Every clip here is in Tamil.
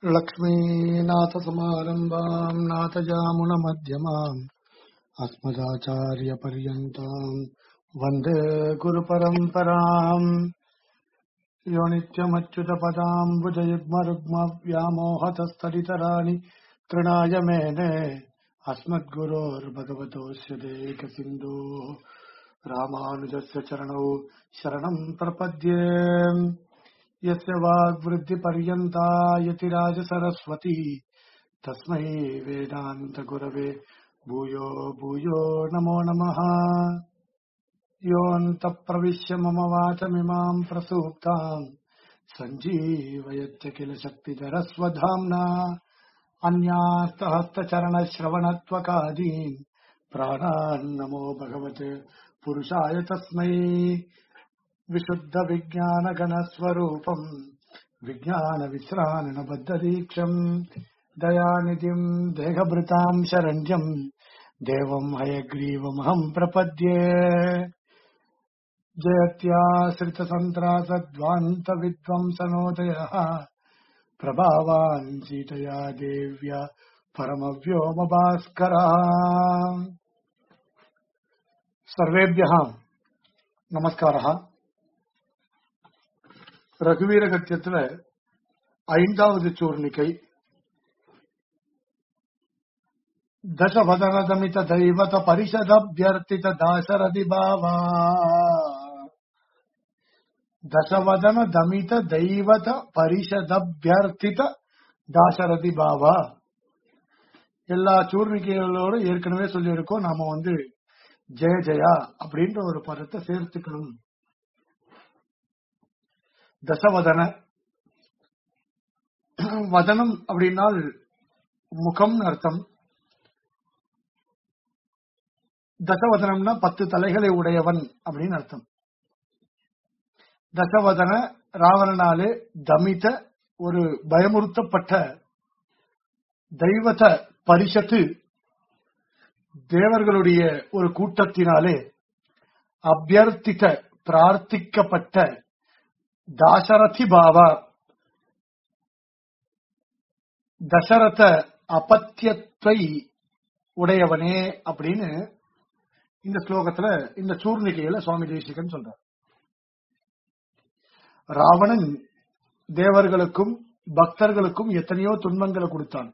लक्ष्मीनाथसमारम्भाम् नाथजामुनमध्यमाम् अस्मदाचार्यपर्यन्ताम् वन्दे गुरुपरम्पराम् यो नित्यमच्युतपदाम् भुजयुग्मरुग्मव्यामोहतस्तरितराणि तृणाय मेने अस्मद्गुरोर्भगवतोऽस्य देकसिन्धोः रामानुजस्य चरणौ शरणम् प्रपद्ये यस्य वाग्वृद्धिपर्यन्ता यतिराजसरस्वती तस्मै वेदान्तगुरवे भूयो भूयो नमो नमः योऽन्तप्रविश्य मम वाचमिमाम् प्रसूक्ताम् सञ्जीवयत्य किल शक्तिधरस्वधाम्ना अन्यास्तहस्तचरणश्रवणत्वकादीन् प्राणान्नमो भगवते पुरुषाय तस्मै विशुद्धविज्ञानगणस्वरूपम् विज्ञानविश्राणबद्धदीक्षम् दयानिधिम् देहभृताम् शरण्यम् देवम् हयग्रीवमहम् प्रपद्ये जयत्याश्रितसन्त्रासद्वान्तविद्वंसनोदयः प्रभावान् सीतया देव्या परमव्योमभास्करः सर्वेभ्यः நமஸ்காரா ரகுவீர கத்தியத்துல ஐந்தாவது சூர்ணிக்கை தசவதனதமித தைவத பரிஷதபியர்த்தித தாசரதி பாவா தசவதன தமித தெய்வத பரிஷதபியர்த்தித தாசரதி பாவா எல்லா சூர்ணிக்கைகளோட ஏற்கனவே சொல்லியிருக்கோம் நாம வந்து ஜெய ஜெயா அப்படின்ற ஒரு பதத்தை சேர்த்துக்கணும் தசவதன வதனம் அப்படின்னால் முகம் அர்த்தம் தசவதனம்னா பத்து தலைகளை உடையவன் அப்படின்னு அர்த்தம் தசவதன ராவணனாலே தமித ஒரு பயமுறுத்தப்பட்ட தெய்வத பரிஷத்து தேவர்களுடைய ஒரு கூட்டத்தினாலே அபியர்த்தித்த பிரார்த்திக்கப்பட்ட தாசரதி பாவா தசரத அபத்தியத்தை உடையவனே அப்படின்னு இந்த ஸ்லோகத்துல இந்த சூர்ணிகையில சுவாமி தேசிகன் சொல்றார் ராவணன் தேவர்களுக்கும் பக்தர்களுக்கும் எத்தனையோ துன்பங்களை கொடுத்தான்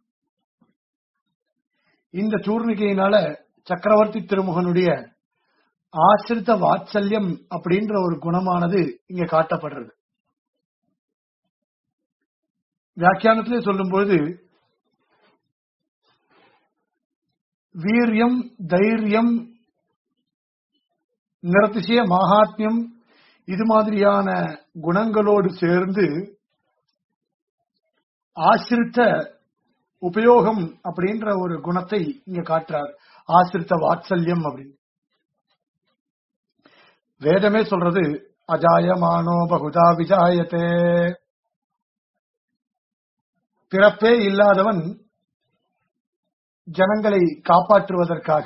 இந்த சூர்ணிகையினால சக்கரவர்த்தி திருமுகனுடைய ஆசிரித்த வாத்சல்யம் அப்படின்ற ஒரு குணமானது இங்க காட்டப்படுறது வியாக்கியானத்திலே சொல்லும்போது வீரியம் தைரியம் நிறத்திசைய மகாத்மியம் இது மாதிரியான குணங்களோடு சேர்ந்து ஆசிரித்த உபயோகம் அப்படின்ற ஒரு குணத்தை இங்க காட்டுறார் ஆசிரித்த வாத்சல்யம் அப்படின்னு வேதமே சொல்றது அஜாயமானோ பகுதா விஜாயத்தே பிறப்பே இல்லாதவன் ஜனங்களை காப்பாற்றுவதற்காக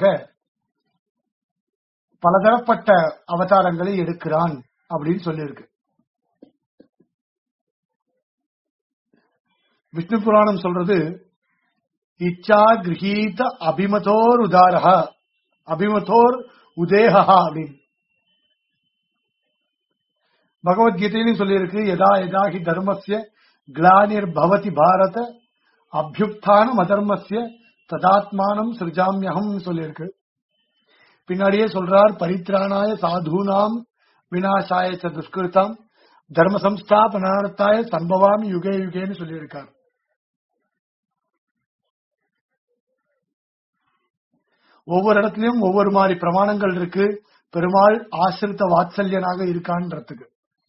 பலதரப்பட்ட அவதாரங்களை எடுக்கிறான் அப்படின்னு சொல்லியிருக்கு விஷ்ணு புராணம் சொல்றது இச்சா கிரகீத அபிமதோர் உதாரஹா அபிமதோர் உதேகா அப்படின்னு பகவத்கீதையிலும் சொல்லியிருக்கு யதா யதா ஹி தர்மஸ்ய கிளானிர் பவதி பாரத அபியுக்தானம் அதர்மஸ்ய ததாத்மானம் சிருஜாமியகம் சொல்லியிருக்கு பின்னாடியே சொல்றார் பரித்ராணாய சாதுனாம் வினாசாய துஷ்கிருத்தாம் தர்ம சம்ஸ்தாபனார்த்தாய சம்பவாமி யுகே யுகேன்னு சொல்லியிருக்கார் ஒவ்வொரு இடத்துலயும் ஒவ்வொரு மாதிரி பிரமாணங்கள் இருக்கு பெருமாள் ஆசிரித்த வாத்சல்யனாக இருக்கான்றதுக்கு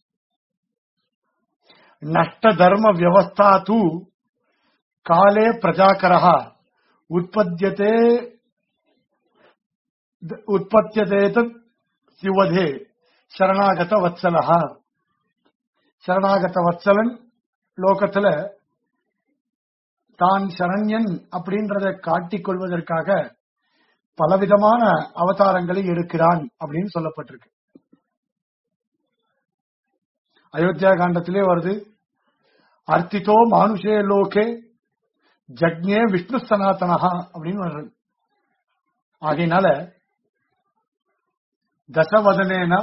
நஷ்ட தர்ம வியவஸ்தா தூ காலே பிரஜாகரா உற்பத்தியதே உற்பத்தியதே சிவதே சரணாகத வத்சலஹா சரணாகத வத்சலன் லோகத்துல தான் சரண்யன் அப்படின்றத காட்டிக் கொள்வதற்காக பலவிதமான அவதாரங்களை எடுக்கிறான் அப்படின்னு சொல்லப்பட்டிருக்கு அயோத்தியா காண்டத்திலே வருது அர்த்தித்தோ மானுஷே லோகே ஜக்ஞே விஷ்ணு சனாதனஹா அப்படின்னு வர்றது ஆகையினால தசவதனேனா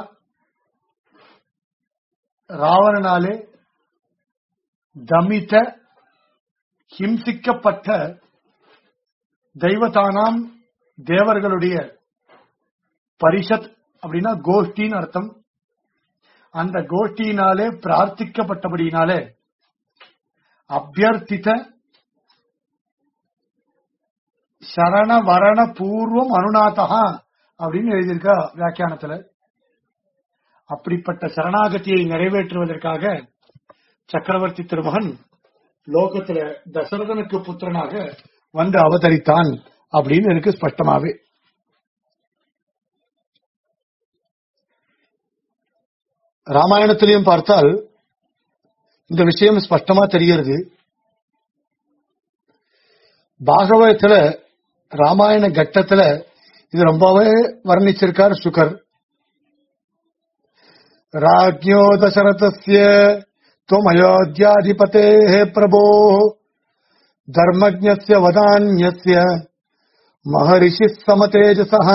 ராவணனாலே தமித்த ஹிம்சிக்கப்பட்ட தெய்வதானாம் தேவர்களுடைய பரிஷத் அப்படின்னா கோஷ்டின்னு அர்த்தம் அந்த கோஷ்டியினாலே பிரார்த்திக்கப்பட்டபடியினாலே அபியர்த்தித்த சரண வரண பூர்வம் அனுநாதகா அப்படின்னு எழுதியிருக்கா வியாக்கியானத்துல அப்படிப்பட்ட சரணாகதியை நிறைவேற்றுவதற்காக சக்கரவர்த்தி திருமகன் லோகத்துல தசரதனுக்கு புத்திரனாக வந்து அவதரித்தான் அப்படின்னு இருக்கு ஸ்பஷ்டமாவே ராமாயணத்திலையும் பார்த்தால் இந்த விஷயம் ஸ்பஷ்டமா தெரிகிறது பாகவதத்துல ராமாயண கட்டத்துல இது ரொம்பவே வர்ணிச்சிருக்கார் சுகர் ராஜ்யோ தசரதஸ்ய त्वमयोध्याधिपते प्रभो धर्मज्ञस्य वदान्यस्य महर्षिः समतेजसः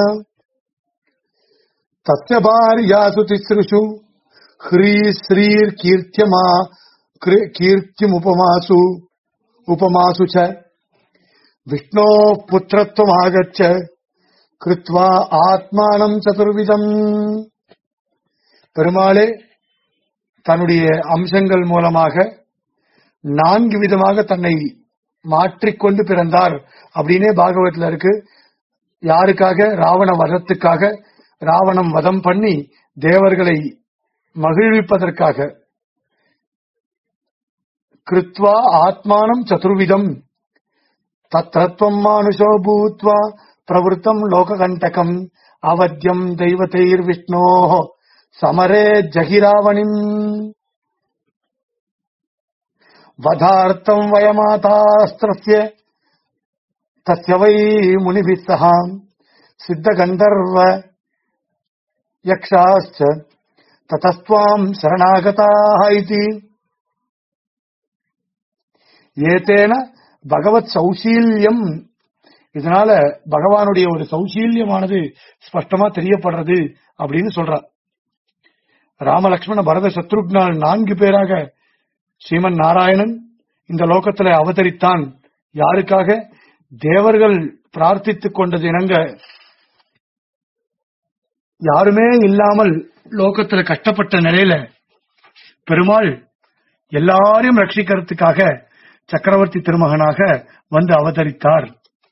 तस्य भार्यासु तिसृषु ह्रीश्रीर्कीर्त्यमा कृ- कीर्तिमुपमासु उपमासु च विष्णोः पुत्रत्वमागच्छ कृत्वा आत्मानम् चतुर्विधम् பெருமாளே தன்னுடைய அம்சங்கள் மூலமாக நான்கு விதமாக தன்னை மாற்றிக்கொண்டு பிறந்தார் அப்படின்னே பாகவத்துல இருக்கு யாருக்காக ராவண வதத்துக்காக ராவணம் வதம் பண்ணி தேவர்களை மகிழ்விப்பதற்காக கிருத்வா ஆத்மானம் சதுர்விதம் தத்ரத்வம் மானுஷோ பூத்வா பிரவருத்தம் லோககண்டகம் அவத்தியம் தெய்வத்தைர் விஷ்ணோ சமரே ஜகிராவணிம் வதார்த்தம் வயமாதாஸ்திரஸ்ய தஸ்ய வை முனிபிः சக சித்தகந்தர்வ யக்ஷாश्च ததஸ்துவாம் சரணாகதாः இதி ஏதேன பகவத் சௌசீல்யம் இதனால பகவானுடைய ஒரு சௌசீல்யமானது ஸ்பஷ்டமா தெரியப்படுறது அப்படின்னு சொல்றார் ராமலக்ஷ்மண பரத சத்ருக்னால் நான்கு பேராக ஸ்ரீமன் நாராயணன் இந்த லோகத்துல அவதரித்தான் யாருக்காக தேவர்கள் பிரார்த்தித்துக் கொண்டது இணங்க யாருமே இல்லாமல் லோகத்துல கஷ்டப்பட்ட நிலையில பெருமாள் எல்லாரையும் ரட்சிக்கிறதுக்காக சக்கரவர்த்தி திருமகனாக வந்து அவதரித்தார்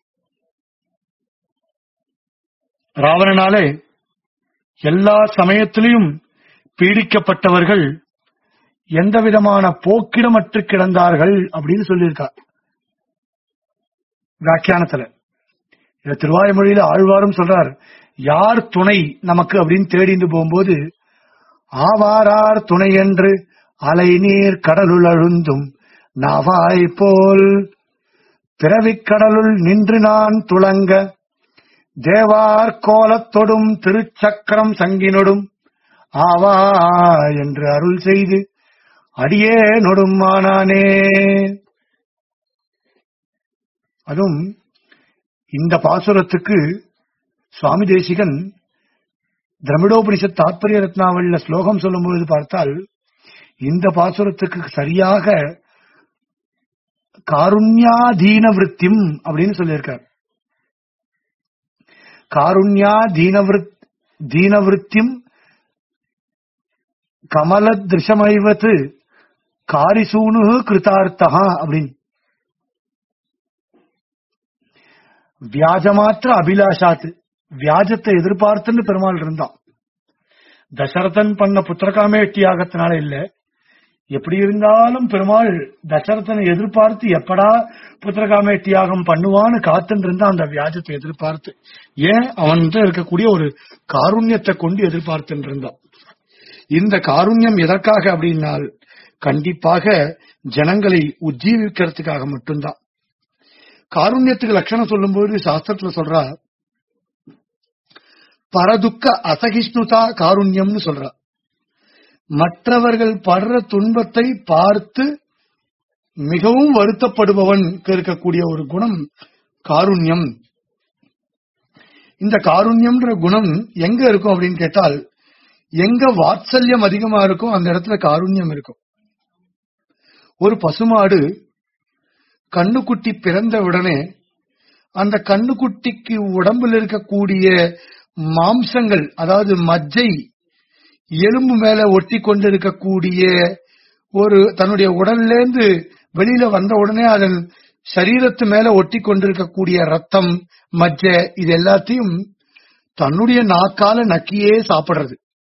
ராவணனாலே எல்லா சமயத்திலையும் பீடிக்கப்பட்டவர்கள் எந்த விதமான போக்கிடமற்று கிடந்தார்கள் அப்படின்னு சொல்லியிருக்கார் வியாக்கியானத்துல இத திருவாய்மொழியில ஆழ்வாரும் சொல்றார் யார் துணை நமக்கு அப்படின்னு தேடிந்து போகும்போது ஆவாரார் துணை என்று அலை நீர் கடலுள் அழுந்தும் நாவாய் போல் பிறவிக் கடலுள் நின்று நான் துளங்க தேவார் கோலத்தொடும் திருச்சக்கரம் சங்கினொடும் ஆவா என்று அருள் செய்து அடியே நொடுமானானே அதுவும் இந்த பாசுரத்துக்கு சுவாமி தேசிகன் திரமிடோபனிஷத் தாத்பரிய ரத்னாவளியில ஸ்லோகம் சொல்லும்பொழுது பார்த்தால் இந்த பாசுரத்துக்கு சரியாக காருண்யாதீன விருத்தியும் அப்படின்னு சொல்லியிருக்கார் காருண்யா தீனவிருத் தீனவிருத்தியும் கமல திருஷமைவத்து காரிசூனு கிருதார்த்தா அப்படின்னு வியாஜமாத்திர அபிலாஷாத்து வியாஜத்தை எதிர்பார்த்துன்னு பெருமாள் இருந்தான் தசரதன் பண்ண புத்திரகாமேட்டி யாகத்தினால இல்ல எப்படி இருந்தாலும் பெருமாள் தசரதனை எதிர்பார்த்து எப்படா புத்திரகாமேட்டி யாகம் பண்ணுவான்னு காத்துன்னு இருந்தா அந்த வியாஜத்தை எதிர்பார்த்து ஏன் அவன் இருக்கக்கூடிய ஒரு காருண்யத்தை கொண்டு எதிர்பார்த்துன்னு இருந்தான் இந்த காருண்யம் எதற்காக அப்படின்னால் கண்டிப்பாக ஜனங்களை உஜ்ஜீவிக்கிறதுக்காக மட்டும்தான் காருண்யத்துக்கு லட்சணம் சொல்லும்போது சாஸ்திரத்துல சொல்றா பரதுக்க அசகிஷ்ணுதா காருண்யம்னு சொல்றா மற்றவர்கள் படுற துன்பத்தை பார்த்து மிகவும் வருத்தப்படுபவன் இருக்கக்கூடிய ஒரு குணம் காருண்யம் இந்த காருண்யம்ன்ற குணம் எங்க இருக்கும் அப்படின்னு கேட்டால் எங்க வாத்சல்யம் அதிகமா இருக்கும் அந்த இடத்துல காருண்யம் இருக்கும் ஒரு பசுமாடு கண்ணுக்குட்டி பிறந்த உடனே அந்த கண்ணுக்குட்டிக்கு உடம்புல இருக்கக்கூடிய மாம்சங்கள் அதாவது மஜ்ஜை எலும்பு மேல ஒட்டி கொண்டிருக்கக்கூடிய ஒரு தன்னுடைய உடல்ல இருந்து வெளியில வந்த உடனே அதன் சரீரத்து மேல ஒட்டி கொண்டிருக்கக்கூடிய ரத்தம் மஜ்ஜை இது எல்லாத்தையும் தன்னுடைய நாக்கால நக்கியே சாப்பிடுறது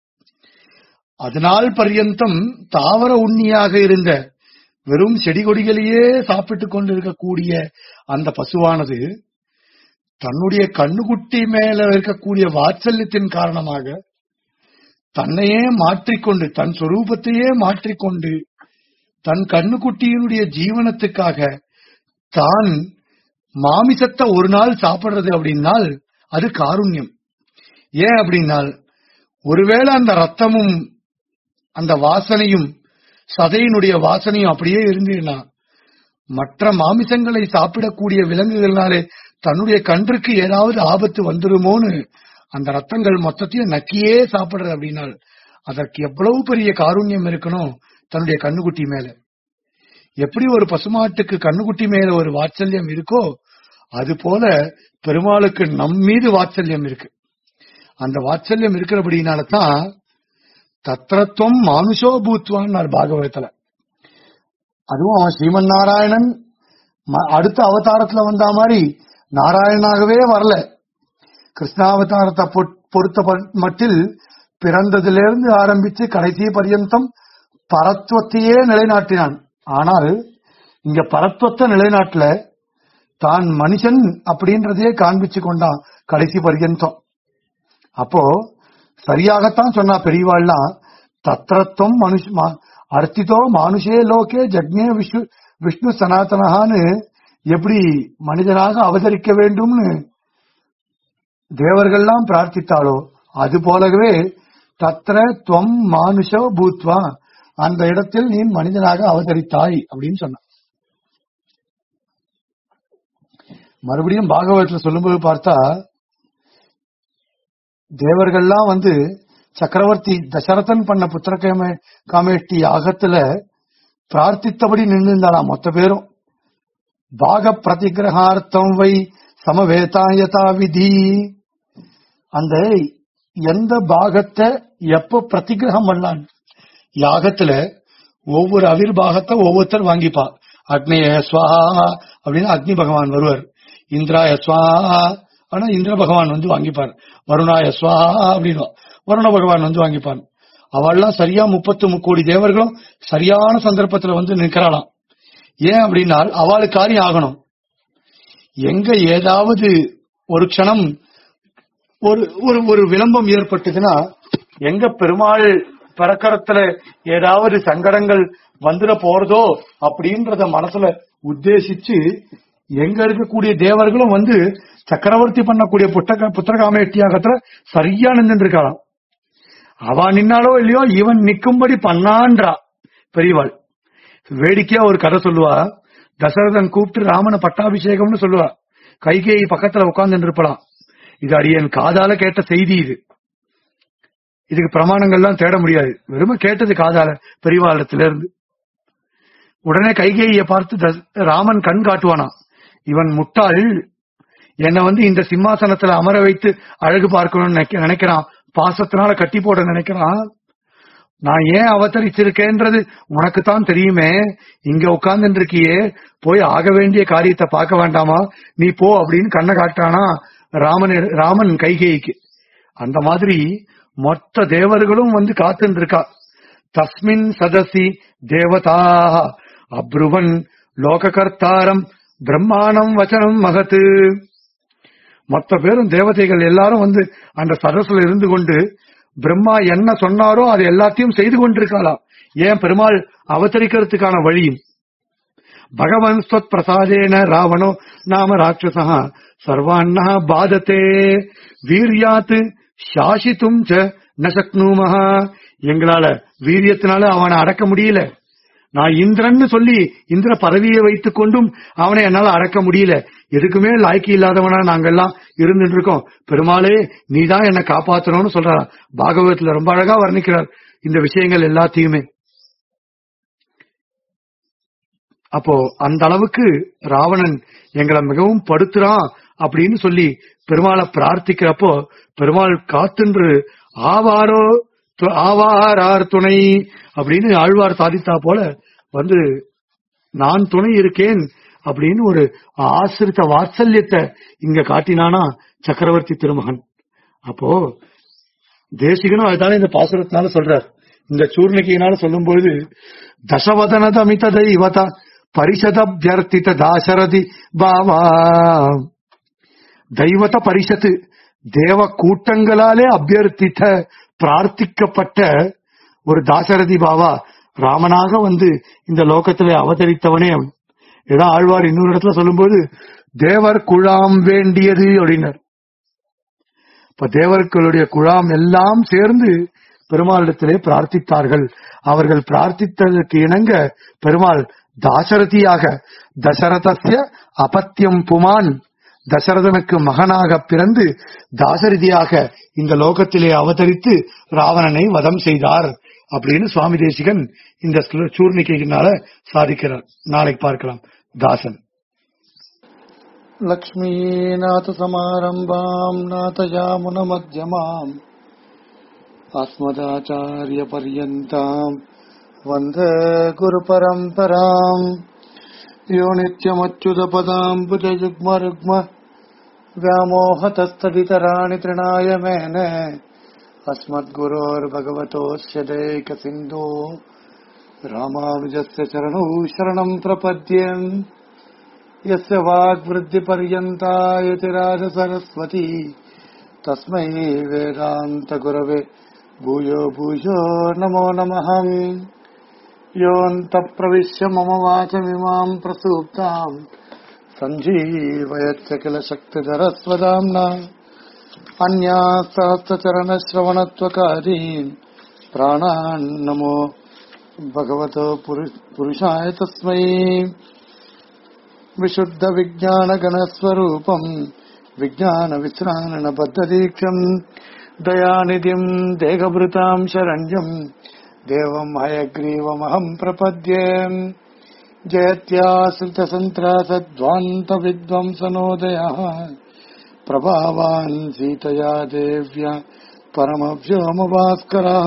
அதனால் பர்யந்தம் தாவர உண்ணியாக இருந்த வெறும் செடி கொடிகளையே சாப்பிட்டு கொண்டிருக்கக்கூடிய அந்த பசுவானது தன்னுடைய கண்ணுக்குட்டி மேல இருக்கக்கூடிய வாத்சல்யத்தின் காரணமாக தன்னையே மாற்றிக்கொண்டு தன் சொரூபத்தையே மாற்றிக்கொண்டு தன் கண்ணுக்குட்டியினுடைய ஜீவனத்துக்காக தான் மாமிசத்தை ஒரு நாள் சாப்பிடுறது அப்படின்னால் அது காருண்யம் ஏன் அப்படின்னால் ஒருவேளை அந்த ரத்தமும் அந்த வாசனையும் சதையினுடைய வாசனையும் அப்படியே இருந்ததுன்னா மற்ற மாமிசங்களை சாப்பிடக்கூடிய விலங்குகள்னாலே தன்னுடைய கன்றுக்கு ஏதாவது ஆபத்து வந்துருமோன்னு அந்த ரத்தங்கள் மொத்தத்தையும் நக்கியே சாப்பிடுறது அப்படின்னால் அதற்கு எவ்வளவு பெரிய காருண்யம் இருக்கணும் தன்னுடைய கண்ணுக்குட்டி மேல எப்படி ஒரு பசுமாட்டுக்கு கண்ணுக்குட்டி மேல ஒரு வாத்சல்யம் இருக்கோ அது போல பெருமாளுக்கு நம் மீது வாத்சல்யம் இருக்கு அந்த வாத்சல்யம் இருக்கிறபடினால தான் தத்ரத்துவம் மானுஷோ பூத்வான் பாகவதத்துல அதுவும் அவன் ஸ்ரீமன் நாராயணன் ம- அடுத்த அவதாரத்துல வந்த மாதிரி நாராயணனாகவே வரல கிருஷ்ணாவதாரத்தை பொ- பொறுத்த ப- மட்டில் பிறந்ததிலிருந்து ஆரம்பிச்சு கடைசி பர்யந்தம் பரத்துவத்தையே நிலைநாட்டினான் ஆனால் இங்க பரத்துவத்தை நிலைநாட்டல தான் மனுஷன் அப்படின்றதையே காண்பிச்சு கொண்டான் கடைசி பர்யந்தம் அப்போ சரியாகத்தான் சொன்னா பெரியவாள்லாம் தத்ரத்துவம் மனுஷ மா- அர்த்திதோ மானுஷே லோகே ஜக்ஞே விஷ்ணு விஷ்ணு சனாதனஹான்னு எப்படி மனிதனாக அவதரிக்க வேண்டும்னு தேவர்கள்லாம் பிரார்த்தித்தாளோ அது போலவே தத்ர துவம் மானுஷோ பூத்வா அந்த இடத்தில் நீ மனிதனாக அவதரித்தாய் அப்படின்னு சொன்ன மறுபடியும் பாகவதத்துல சொல்லும்போது பார்த்தா தேவர்கள்லாம் வந்து சக்கரவர்த்தி தசரதன் பண்ண புத்திர காமே காமேஷ்டி யாகத்துல பிரார்த்தித்தபடி நின்றுந்தாளாம் மொத்த பேரும் பாக பிரதிகிரகார்த்தம் வை சமவேதாயதா விதி அந்த எந்த பாகத்தை எப்ப பிரதிகிரகம் பண்ணலாம் யாகத்துல ஒவ்வொரு அவிர் பாகத்தை ஒவ்வொருத்தர் வாங்கிப்பா அக்னேய ஸ்வாஹா அப்படின்னு அக்னி பகவான் வருவார் இந்திராய ஸ்வாஹா ஆனா இந்திர பகவான் வந்து வாங்கிப்பார் வருணாய ஸ்வாஹா அப்படின்னு வருண பகவான் வந்து வாங்கிப்பார் அவள்லாம் சரியா முப்பத்து முக்கோடி தேவர்களும் சரியான சந்தர்ப்பத்துல வந்து நிற்கிறாளாம் ஏன் அப்படின்னா அவளுக்கு காரியம் ஆகணும் எங்க ஏதாவது ஒரு க்ஷணம் ஒரு ஒரு ஒரு விளம்பம் ஏற்பட்டதுன்னா எங்க பெருமாள் பறக்கறத்துல ஏதாவது சங்கடங்கள் வந்துட போறதோ அப்படின்றத மனசுல உத்தேசிச்சு எங்க இருக்கக்கூடிய தேவர்களும் வந்து சக்கரவர்த்தி பண்ணக்கூடிய புத்தக புத்திரகாமேட்டியாகத்துல சரியா நின்று இருக்கலாம் அவ நின்னாலோ இல்லையோ இவன் நிக்கும்படி பண்ணான்றா பெரியவாள் வேடிக்கையா ஒரு கதை சொல்லுவா தசரதன் கூப்பிட்டு ராமனை பட்டாபிஷேகம்னு சொல்லுவா கைகேயி பக்கத்துல உட்கார்ந்து இருப்பலாம் இது அடியன் காதால கேட்ட செய்தி இது இதுக்கு பிரமாணங்கள்லாம் தேட முடியாது வெறும கேட்டது காதால பெரியவாளத்துல இருந்து உடனே கைகேயியை பார்த்து தஸ்- ராமன் கண் காட்டுவானா இவன் முட்டாள் என்னை வந்து இந்த சிம்மாசனத்துல அமர வைத்து அழகு பார்க்கணும்னு நினைக்க- நினைக்கிறான் பாசத்தினால கட்டி போட நினைக்கிறான் நான் ஏன் அவதரிச்சிருக்கேன்றது உனக்கு தான் தெரியுமே இங்க உட்கார்ந்து இருக்கியே போய் ஆக வேண்டிய காரியத்தை பார்க்க வேண்டாமா நீ போ அப்படின்னு கண்ணை காட்டானா ராமன் ராமன் கைகேயிக்கு அந்த மாதிரி மொத்த தேவர்களும் வந்து காத்துன்னு இருக்கா தஸ்மின் சதசி தேவதா அப்ருவன் லோககர்த்தாரம் பிரம்மாணம் வச்சனம் மகத்து மொத்த பேரும் தேவதைகள் எல்லாரும் வந்து அந்த சதசுல இருந்து கொண்டு பிரம்மா என்ன சொன்னாரோ அது எல்லாத்தையும் செய்து கொண்டிருக்கலாம் ஏன் பெருமாள் அவதரிக்கிறதுக்கான வழியும் பகவன் ஸ்வத் பிரசாதேன ராவணோ நாம ராட்சசா சர்வான்னா பாதத்தே வீரியாத் சாசித்தும் ச ந சக்னுமஹ எங்களால வீரியத்தினால அவனை அடக்க முடியல நான் இந்திரன்னு சொல்லி இந்திர பதவியை வைத்துக் கொண்டும் அவனை என்னால அடக்க முடியல எதுக்குமே லாய்க்கு இல்லாதவனா நாங்கெல்லாம் இருந்துட்டு இருக்கோம் பெருமாளே நீதான் என்னை காப்பாத்தணும்னு சொல்றார் பாகவதத்துல ரொம்ப அழகா வர்ணிக்கிறார் இந்த விஷயங்கள் எல்லாத்தையுமே அப்போ அந்த அளவுக்கு ராவணன் எங்களை மிகவும் படுத்துறான் அப்படின்னு சொல்லி பெருமாளை பிரார்த்திக்கிறப்போ பெருமாள் காத்துன்று ஆவாரோ து- ஆவாரார் துணை அப்படின்னு ஆழ்வார் சாதித்தா போல வந்து நான் துணை இருக்கேன் அப்படின்னு ஒரு ஆசிரித்த வாத்சல்யத்தை இங்க காட்டினானா சக்கரவர்த்தி திருமகன் அப்போ தேசிகனும் அதுதானே இந்த பாசுரத்தினால சொல்றார் இந்த சூர்ணிகையினால சொல்லும்போது தசவதனத அமித தெய்வத பரிஷதபியர்த்தித தாசரதி பாவா தெய்வத பரிஷத்து தேவ கூட்டங்களாலே அபியர்த்தித்த பிரார்த்திக்கப்பட்ட ஒரு தாசரதி பாவா ராமனாக வந்து இந்த லோகத்திலே அவதரித்தவனே அவன் ஏதோ ஆழ்வார் இன்னொரு இடத்துல சொல்லும்போது தேவர் குழாம் வேண்டியது அப்படின்னார் இப்ப தேவர்களுடைய குழாம் எல்லாம் சேர்ந்து பெருமாளிடத்திலே பிரார்த்தித்தார்கள் அவர்கள் பிரார்த்தித்ததற்கு இணங்க பெருமாள் தாசரதியாக தசரதஸ்ய அபத்தியம் புமான் தசரதனுக்கு மகனாக பிறந்து தாசரதியாக இந்த லோகத்திலே அவதரித்து ராவணனை வதம் செய்தார் அப்படின்னு சுவாமி தேசிகன் இந்த ஸ்ல- சூர்ணிகையினால சாதிக்கிறார் நாளைக்கு பார்க்கலாம் தாசன் लक्ष्मीनाथसमारम्भाम् नाथयामुनमध्यमाम् अस्मदाचार्यपर्यन्ताम् वन्दे गुरुपरम्पराम् यो नित्यमच्युतपदाम् भुजयुग्मरुग्म व्यामोहतस्तदितराणि तृणाय मेने अस्मद्गुरोर्भगवतोऽस्य दैकसिन्धो रामानुजस्य चरणौ शरणम् प्रपद्येम् यस्य वाग्वृद्धिपर्यन्ता यतिराजसरस्वती तस्मै वेदान्तगुरवे भूयो भूयो नमो नमः योऽन्तप्रविश्य मम वाचमिमाम् प्रसूप्ताम् सञ्जीवयच्च किल शक्तिधरस्वदाम्ना अन्यासहस्रचरणश्रवणत्वकारीन् प्राणान् नमो भगवतो पुरुष- पुरुषाय तस्मै विशुद्धविज्ञानगणस्वरूपम् विज्ञानविश्राणबद्धदीक्षम् दयानिधिम् देहभृताम् शरण्यम् देवम् हयग्रीवमहम् प्रपद्ये जयत्याश्रितसन्त्रासध्वान्तविद्वंसनोदयः प्रभावान् सीतया देव्या परमव्योमभास्करः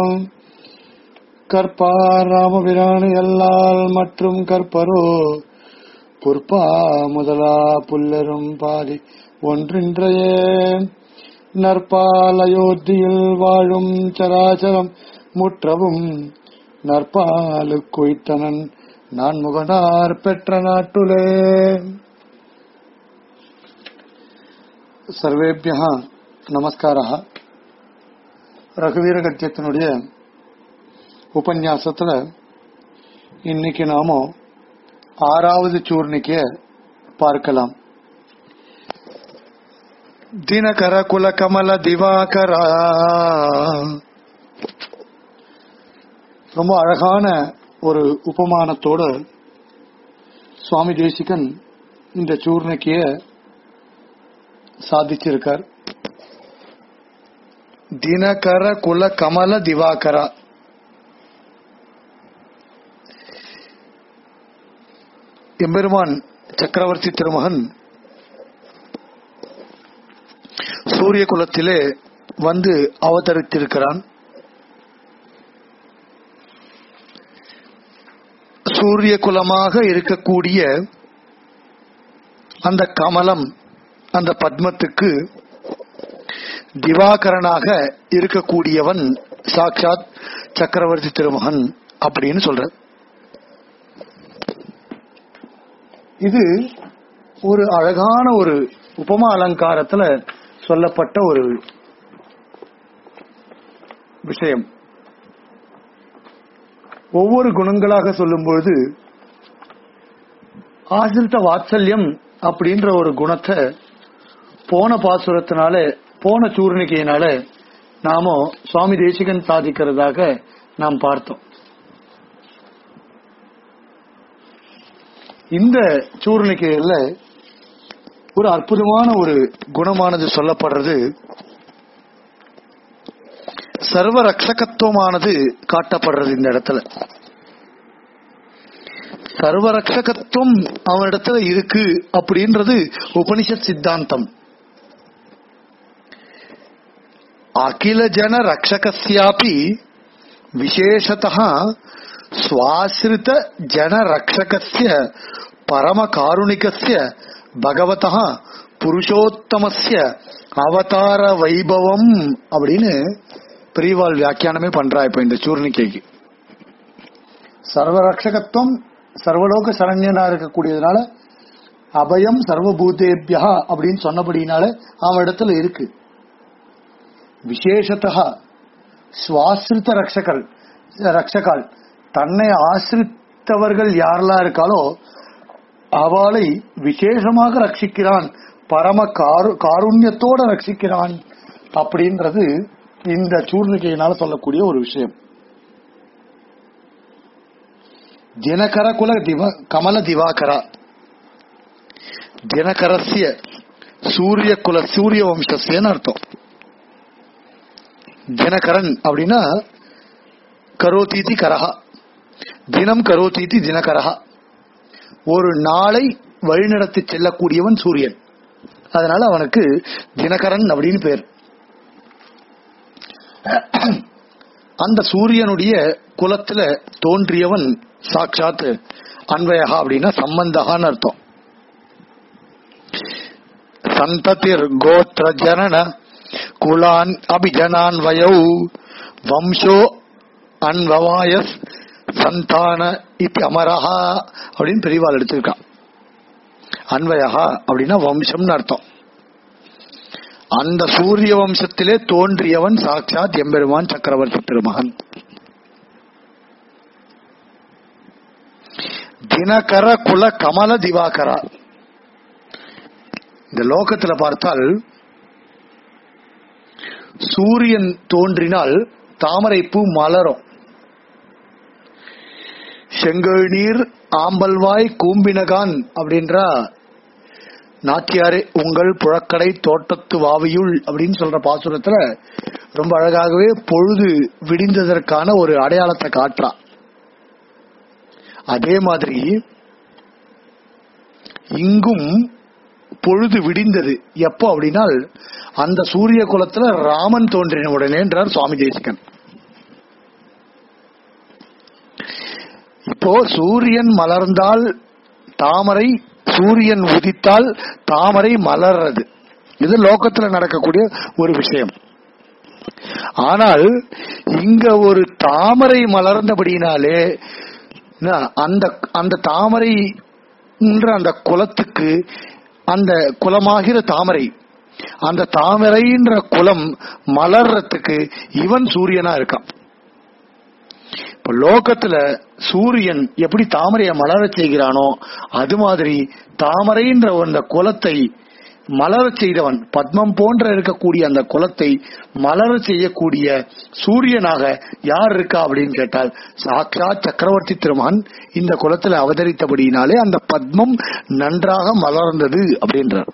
கற்பாராமபிராணி எல்லால் மற்றும் கற்பரோ புற்பா முதலா புல்லரும் பாதி ஒன்றின்றையே நற்பால் அயோத்தியில் வாழும் சராச்சரம் முற்றவும் நற்பாலு கொய்த்தனன் நான் முகனார் பெற்ற நாட்டுலே சர்வேபியா நமஸ்காரா ரகுவீர கத்தியத்தினுடைய உபன்யாசத்துல இன்னைக்கு நாம ஆறாவது சூர்ணிக்க பார்க்கலாம் தினகர குல கமல திவாகரா ரொம்ப அழகான ஒரு உபமானத்தோட சுவாமி தேசிகன் இந்த சூர்ணிக்கைய சாதிச்சிருக்கார் தினகர குல கமல திவாகரா எம்பெருமான் சக்கரவர்த்தி திருமகன் சூரிய குலத்திலே வந்து அவதரித்திருக்கிறான் சூரிய குலமாக இருக்கக்கூடிய அந்த கமலம் அந்த பத்மத்துக்கு திவாகரனாக இருக்கக்கூடியவன் சாட்சாத் சக்கரவர்த்தி திருமகன் அப்படின்னு சொல்ற இது ஒரு அழகான ஒரு உபமா அலங்காரத்துல சொல்லப்பட்ட ஒரு விஷயம் ஒவ்வொரு குணங்களாக சொல்லும்போது ஆசிரித்த வாத்சல்யம் அப்படின்ற ஒரு குணத்தை போன பாசுரத்தினால போன சூர்ணிகையினால நாம சுவாமி தேசிகன் சாதிக்கிறதாக நாம் பார்த்தோம் இந்த சூர்ணிக்கையில ஒரு அற்புதமான ஒரு குணமானது சொல்லப்படுறது சர்வ ரக்ஷகத்துவமானது காட்டப்படுறது இந்த இடத்துல சர்வ ரக்ஷகத்துவம் அவனிடத்துல இருக்கு அப்படின்றது உபனிஷத் சித்தாந்தம் அகில ஜன ரக்ஷகஸ்யாபி விசேஷதः சுவாசிரித ஜன ரக்ஷகஸ்ய பரம காருணிகஸ்ய பகவதः புருஷோத்தமஸ்ய அவதார வைபவம் அப்படின்னு பெரியவாள் வியாக்கியானமே பண்றா இப்ப இந்த சூர்ணிக்கைக்கு சர்வரக்ஷகத்துவம் சர்வலோக சரண்யனா இருக்கக்கூடியதுனால அபயம் சர்வபூதேபியா அப்படின்னு சொன்னபடினால அவன் இடத்துல இருக்கு விசேஷத்தா சுவாசிரித்த ரக்ஷகர் ரக்ஷகால் தன்னை ஆசிரித்தவர்கள் யாரெல்லாம் இருக்காளோ அவளை விசேஷமாக ரட்சிக்கிறான் பரம காரு காருண்யத்தோட ரட்சிக்கிறான் அப்படின்றது இந்த சூர்ணிகையினால சொல்லக்கூடிய ஒரு விஷயம் தினகர குல திவ கமல திவாகரா தினகரஸ்ய சூரிய குல சூரிய வம்சஸ்யன்னு அர்த்தம் தினகரன் அப்படின்னா கரோதீதி கரஹா தினம் கரோதீதி தினகரஹா ஒரு நாளை வழிநடத்தி செல்லக்கூடியவன் சூரியன் அதனால அவனுக்கு தினகரன் அப்படின்னு பேர் அந்த சூரியனுடைய குலத்துல தோன்றியவன் சாட்சாத் அன்வயகா அப்படின்னா சம்பந்தகான்னு அர்த்தம் சந்ததிர் கோத்திர ஜனன குலான் அபிஜனான் வயௌ வம்சோ அன்வவாயஸ் சந்தான இத்தி அமரஹா அப்படின்னு பெரியவாள் எடுத்திருக்கான் அன்வயகா அப்படின்னா வம்சம்னு அர்த்தம் அந்த சூரிய வம்சத்திலே தோன்றியவன் சாட்சாத் எம்பெருமான் சக்கரவர்த்தி திருமகன் தினகர குல கமல திவாகரா இந்த லோகத்துல பார்த்தால் சூரியன் தோன்றினால் தாமரைப்பூ மலரும் செங்கல் நீர் ஆம்பல்வாய் கூம்பினகான் அப்படின்றா நாச்சியாரே உங்கள் புழக்கடை தோட்டத்து வாவியுள் அப்படின்னு சொல்ற பாசுரத்துல ரொம்ப அழகாகவே பொழுது விடிந்ததற்கான ஒரு அடையாளத்தை காட்டுறா அதே மாதிரி இங்கும் பொழுது விடிந்தது எப்போ அப்படின்னால் அந்த சூரிய குலத்துல ராமன் தோன்றின உடனே என்றார் சுவாமி தேசிகன் இப்போ சூரியன் மலர்ந்தால் தாமரை சூரியன் உதித்தால் தாமரை மலர்றது இது லோகத்துல நடக்கக்கூடிய ஒரு விஷயம் ஆனால் இங்க ஒரு தாமரை மலர்ந்தபடினாலே ந- அந்த அந்த தாமரை அந்த குலத்துக்கு அந்த குலமாகிற தாமரை அந்த தாமரைன்ற குலம் மலர்றதுக்கு இவன் சூரியனா இருக்கான் இப்ப லோகத்துல சூரியன் எப்படி தாமரையை மலரச் செய்கிறானோ அது மாதிரி தாமரைன்ற அந்த குலத்தை மலரச் செய்தவன் பத்மம் போன்ற இருக்கக்கூடிய அந்த குலத்தை மலரச் செய்யக்கூடிய சூரியனாக யார் இருக்கா அப்படின்னு கேட்டால் சாட்சாத் சக்கரவர்த்தி திருமகன் இந்த குலத்துல அவதரித்தபடியினாலே அந்த பத்மம் நன்றாக மலர்ந்தது அப்படின்றார்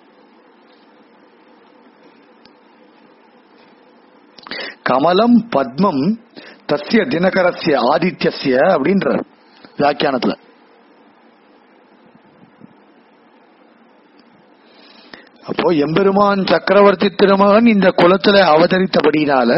கமலம் பத்மம் தஸ்ய தினகரஸ்ய ஆதித்யஸ்ய அப்படின்றார் வியாக்கியானத்துல அப்போ எம்பெருமான் சக்கரவர்த்தி திருமகன் இந்த குலத்துல அவதரித்தபடினால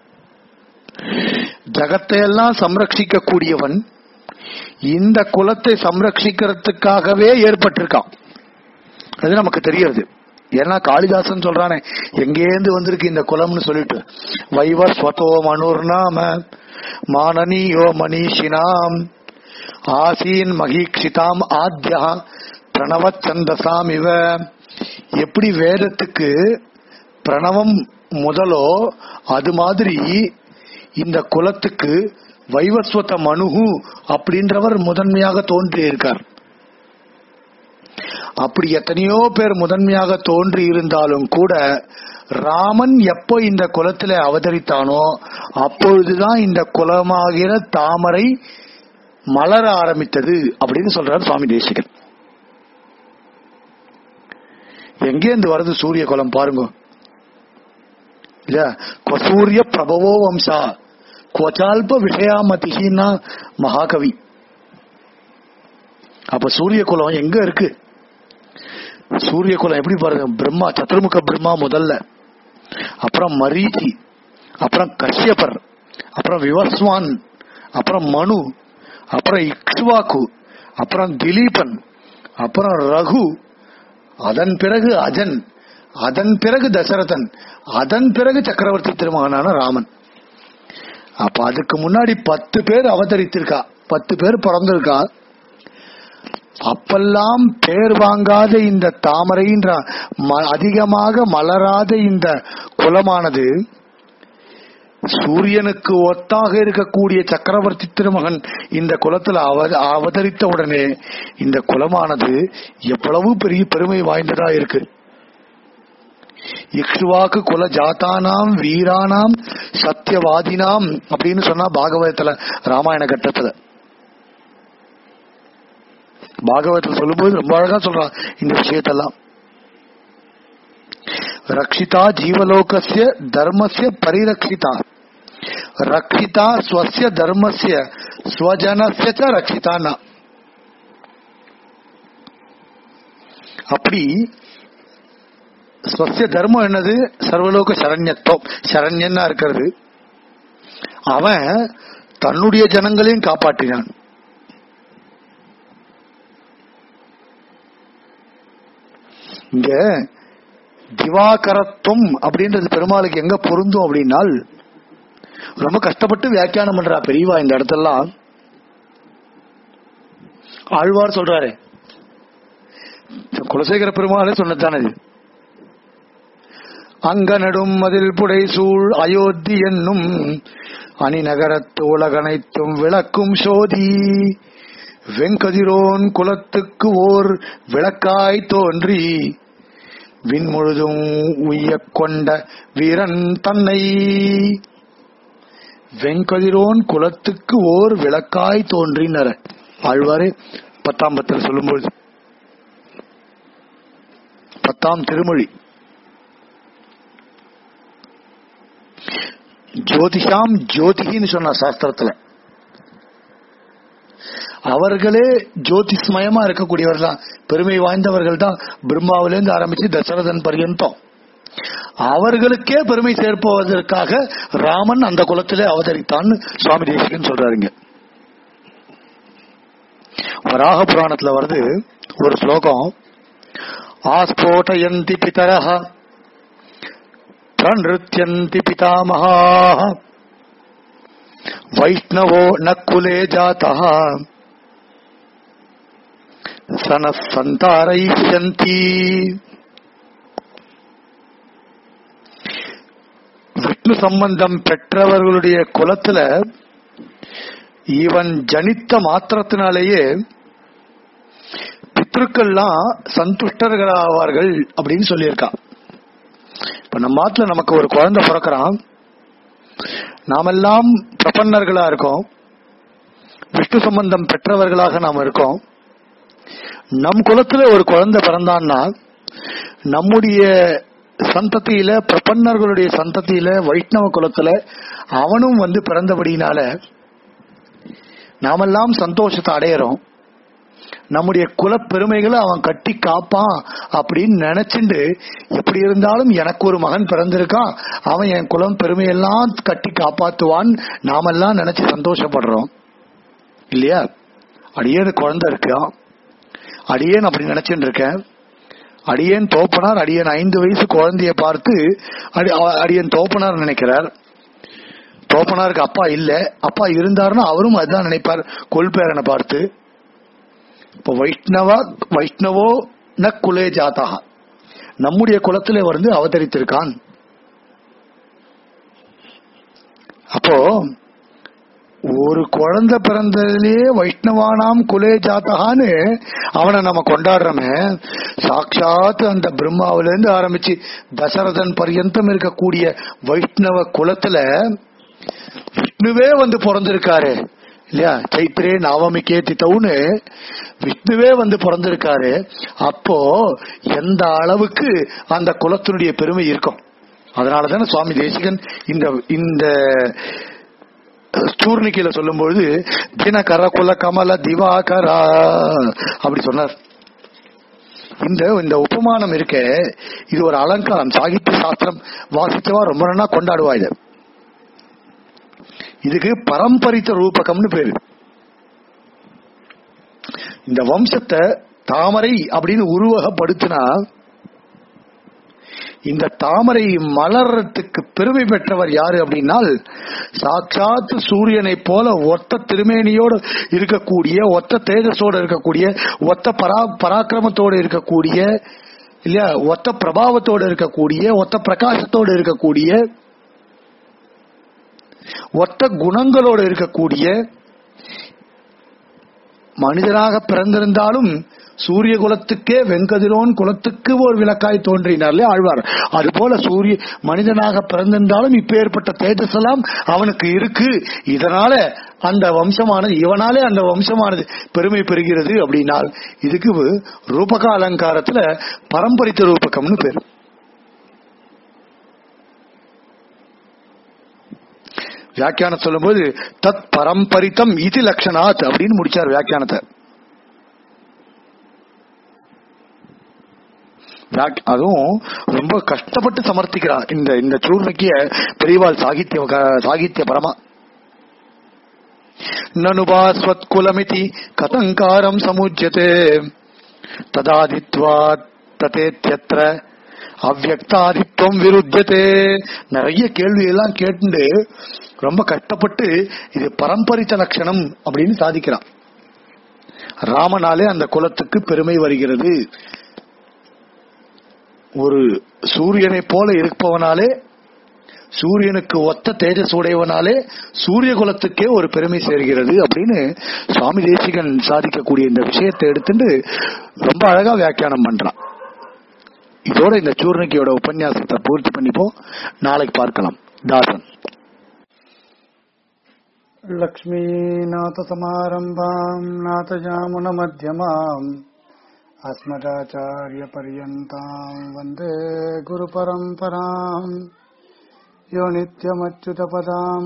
ஜகத்தை எல்லாம் சம்ரட்சிக்க கூடியவன் இந்த குலத்தை சம்ரட்சிக்கிறதுக்காகவே ஏற்பட்டிருக்கான் அது நமக்கு தெரியாது ஏன்னா காளிதாசன் சொல்றானே எங்கேந்து வந்திருக்கு இந்த குலம்னு சொல்லிட்டு வைவ ஸ்வதோ மனுர்நாம மானனியோ மனிஷினாம் ஆசீன் மகீக்ஷிதாம் ஆத்யா பிரணவத் சந்தசாம் இவ எப்படி வேதத்துக்கு பிரணவம் முதலோ அது மாதிரி இந்த குலத்துக்கு வைவஸ்வத மனுகு அப்படின்றவர் முதன்மையாக தோன்றியிருக்கார் அப்படி எத்தனையோ பேர் முதன்மையாக தோன்றி இருந்தாலும் கூட ராமன் எப்போ இந்த குலத்தில அவதரித்தானோ அப்பொழுதுதான் இந்த குலமாகிற தாமரை மலர ஆரம்பித்தது அப்படின்னு சொல்றார் சுவாமி தேசிகன் எங்கேருந்து வருது சூரிய குலம் பாருங்க இல்ல கொசூரிய பிரபவோ வம்சா கொச்சால்ப விஷயாமதினா மகாகவி அப்ப சூரிய குலம் எங்க இருக்கு சூரிய குலம் எப்படி பாருங்க பிரம்மா சதுர்முக பிரம்மா முதல்ல அப்புறம் மரீச்சி அப்புறம் கஷ்யபர் அப்புறம் விவஸ்வான் அப்புறம் மனு அப்புறம் இக்ஷ்வாக்கு அப்புறம் திலீபன் அப்புறம் ரகு அதன் பிறகு அஜன் அதன் பிறகு தசரதன் அதன் பிறகு சக்கரவர்த்தி திருமகனான ராமன் அப்ப அதுக்கு முன்னாடி பத்து பேர் அவதரித்திருக்கா பத்து பேர் பிறந்திருக்கா அப்பெல்லாம் பேர் வாங்காத இந்த தாமரைன்ற ம- அதிகமாக மலராத இந்த குலமானது சூரியனுக்கு ஒத்தாக இருக்கக்கூடிய சக்கரவர்த்தி திருமகன் இந்த குலத்துல அவ- அவதரித்த உடனே இந்த குலமானது எவ்வளவு பெரிய பெருமை வாய்ந்ததா இருக்கு இக்ஷுவாக்கு குல ஜாத்தானாம் வீரானாம் சத்தியவாதினாம் அப்படின்னு சொன்னா பாகவதத்துல ராமாயண கட்டத்துல பாகவதத்தில் சொல்லும்போது ரொம்ப அழகா சொல்றான் இந்த விஷயத்தெல்லாம் ரக்ஷிதா ஜீவலோகஸ்ய தர்மஸ்ய பரிரக்ஷிதா ரக்ஷிதா ஸ்வஸ்ய தர்மஸ்ய ஸ்வஜனஸ்ய ச ரக்ஷிதானா அப்படி ஸ்வசிய தர்மம் என்னது சர்வலோக சரண்யத்துவம் சரண்யன்னா இருக்கிறது அவன் தன்னுடைய ஜனங்களையும் காப்பாற்றினான் இங்க திவாகரத்துவம் அப்படின்றது பெருமாளுக்கு எங்க பொருந்தும் அப்படின்னால் ரொம்ப கஷ்டப்பட்டு வியாக்கியானம் பண்றா பெரியவா இந்த இடத்தெல்லாம் ஆழ்வார் சொல்றாரு குலசேகர பெருமாளே சொன்னதுதானே இது அங்கனடும் மதில் புடை சூழ் அயோத்தி என்னும் அணிநகரத்து உலகனைத்தும் விளக்கும் சோதி வெங்கதிரோன் குலத்துக்கு ஓர் விளக்காய் தோன்றி விண்முழுதும் உய்யக் கொண்ட வீரன் தன்னை வெங்கதிரோன் குலத்துக்கு ஓர் விளக்காய் தோன்றினர் ஆழ்வாரே பத்தாம் பத்தில் சொல்லும்போது பத்தாம் திருமொழி ஜோதிஷாம் ஜோதிகின்னு சொன்ன சாஸ்திரத்துல அவர்களே ஜோதிஸ்மயமா இருக்கக்கூடியவர்கள் தான் பெருமை வாய்ந்தவர்கள் தான் பிரம்மாவிலிருந்து ஆரம்பிச்சு தசரதன் பர்யந்தம் அவர்களுக்கே பெருமை சேர்ப்பதற்காக ராமன் அந்த குலத்திலே அவதரித்தான்னு சுவாமி தேசிகன் சொல்றாருங்க வராக புராணத்துல வருது ஒரு ஸ்லோகம் ஆஸ்போட்டயந்தி பிதரஹ பிரநிருத்தியந்தி பிதாமகாः வைஷ்ணவோ ந குலே ஜாத்தः சனः சந்தாரயிஷ்யந்தி விஷ்ணு சம்பந்தம் பெற்றவர்களுடைய குலத்துல இவன் ஜனித்த மாத்திரத்தினாலேயே பித்ருக்கள்லாம் சந்துஷ்டர்களாவார்கள் அப்படின்னு சொல்லியிருக்கான் இப்ப நம்ம நாட்டுல நமக்கு ஒரு குழந்தை பிறக்கிறான் நாமெல்லாம் பிரபன்னர்களா இருக்கோம் விஷ்ணு சம்பந்தம் பெற்றவர்களாக நாம் இருக்கோம் நம் குலத்துல ஒரு குழந்தை பிறந்தான்னா நம்முடைய சந்ததியில பிரபன்னர்களுடைய சந்ததியில வைஷ்ணவ குலத்துல அவனும் வந்து பிறந்தபடியினால நாமெல்லாம் சந்தோஷத்தை அடையறோம் நம்முடைய குல பெருமைகளை அவன் கட்டி காப்பான் அப்படின்னு நினைச்சுண்டு எப்படி இருந்தாலும் எனக்கு ஒரு மகன் பிறந்திருக்கான் அவன் என் குலம் பெருமையெல்லாம் கட்டி காப்பாத்துவான் நாமெல்லாம் நினைச்சு சந்தோஷப்படுறோம் இல்லையா அடியேன் குழந்தை இருக்கான் அடியேன் அப்படி நினைச்சுட்டு இருக்கேன் அடியேன் தோப்பனார் அடியேன் ஐந்து வயசு குழந்தைய பார்த்து அடி- அ- அடியேன் தோப்பனார் நினைக்கிறார் தோப்பனாருக்கு அப்பா இல்ல அப்பா இருந்தாருன்னா அவரும் அதுதான் நினைப்பார் கொள்பேரனை பார்த்து இப்ப வைஷ்ணவா வைஷ்ணவோ ந குலே ஜாதா நம்முடைய குலத்திலே வந்து அவதரித்திருக்கான் அப்போ ஒரு குழந்தை பிறந்ததுலயே வைஷ்ணவானாம் குலே ஜாத்தகான்னு அவனை நம்ம கொண்டாடுறோமே சாட்சாத் அந்த பிரம்மாவில இருந்து ஆரம்பிச்சு தசரதன் பர்யந்தம் இருக்கக்கூடிய வைஷ்ணவ குலத்துல விஷ்ணுவே வந்து பிறந்திருக்காரு இல்லையா சைத்திரே நவமிக்கே தித்தவுன்னு விஷ்ணுவே வந்து பிறந்திருக்காரு அப்போ எந்த அளவுக்கு அந்த குலத்தினுடைய பெருமை இருக்கும் அதனாலதானே சுவாமி தேசிகன் இந்த இந்த சூர்ணிக்கையில சொல்லும்பொழுது தினகர குல கமல திவாகரா அப்படி சொன்னார் இந்த இந்த உபமானம் இருக்க இது ஒரு அலங்காரம் சாகித்ய சாஸ்திரம் வாசிச்சவா ரொம்ப நாளா கொண்டாடுவா இத இதுக்கு பரம்பரித்த ரூபகம்னு பேரு இந்த வம்சத்தை தாமரை அப்படின்னு உருவகப்படுத்தினா இந்த தாமரை மலர்றதுக்கு பெருமை பெற்றவர் யாரு அப்படின்னால் சாட்சாத் சூரியனை போல ஒத்த திருமேனியோடு இருக்கக்கூடிய ஒத்த தேஜஸோடு இருக்கக்கூடிய ஒத்த பரா பராக்கிரமத்தோடு இருக்கக்கூடிய இல்லையா ஒத்த பிரபாவத்தோடு இருக்கக்கூடிய ஒத்த பிரகாசத்தோடு இருக்கக்கூடிய ஒத்த குணங்களோடு இருக்கக்கூடிய மனிதனாக பிறந்திருந்தாலும் சூரிய குலத்துக்கே வெங்கதிரோன் குலத்துக்கு ஒரு விளக்காய் தோன்றினார்லே ஆழ்வார் அதுபோல சூரிய மனிதனாக பிறந்திருந்தாலும் இப்ப ஏற்பட்ட தேஜஸ் எல்லாம் அவனுக்கு இருக்கு இதனால அந்த வம்சமானது இவனாலே அந்த வம்சமானது பெருமை பெறுகிறது அப்படின்னால் இதுக்கு ரூபக அலங்காரத்துல பரம்பரித்த ரூபகம்னு பேரு வியாக்கியானம் சொல்லும்போது தத் பரம்பரித்தம் இது லட்சணாத் அப்படின்னு முடிச்சார் வியாக்கியானத்தை வியாக்- அதுவும் ரொம்ப கஷ்டப்பட்டு சமர்த்திக்கிறார் இந்த இந்த சூர்ணக்கிய பெரியவாள் சாகித்ய சாகித்ய பரமா நனுபாஸ்வத் குலமிதி கதங்காரம் சமுஜ்யதே ததாதித்வா ததேத்யத்ர அவ்வக்தாதித்வம் விருத்தியதே நிறைய கேள்வி எல்லாம் கேட்டு ரொம்ப கஷ்டப்பட்டு இது பரம்பரித்த லட்சணம் அப்படின்னு சாதிக்கிறான் ராமனாலே அந்த குலத்துக்கு பெருமை வருகிறது ஒரு சூரியனை போல இருப்பவனாலே சூரியனுக்கு ஒத்த தேஜஸ் உடையவனாலே சூரிய குலத்துக்கே ஒரு பெருமை சேர்கிறது அப்படின்னு சுவாமி தேசிகன் சாதிக்கக்கூடிய இந்த விஷயத்தை எடுத்துட்டு ரொம்ப அழகா வியாக்கியானம் பண்றான் இதோட இந்த சூர்ணிக்கையோட உபன்யாசத்தை பூர்த்தி பண்ணிப்போம் நாளைக்கு பார்க்கலாம் தாசன் लक्ष्मीनाथसमारम्भाम् नाथयामुनमध्यमाम् अस्मदाचार्यपर्यन्ताम् वन्दे गुरुपरम्पराम् यो नित्यमच्युतपदाम्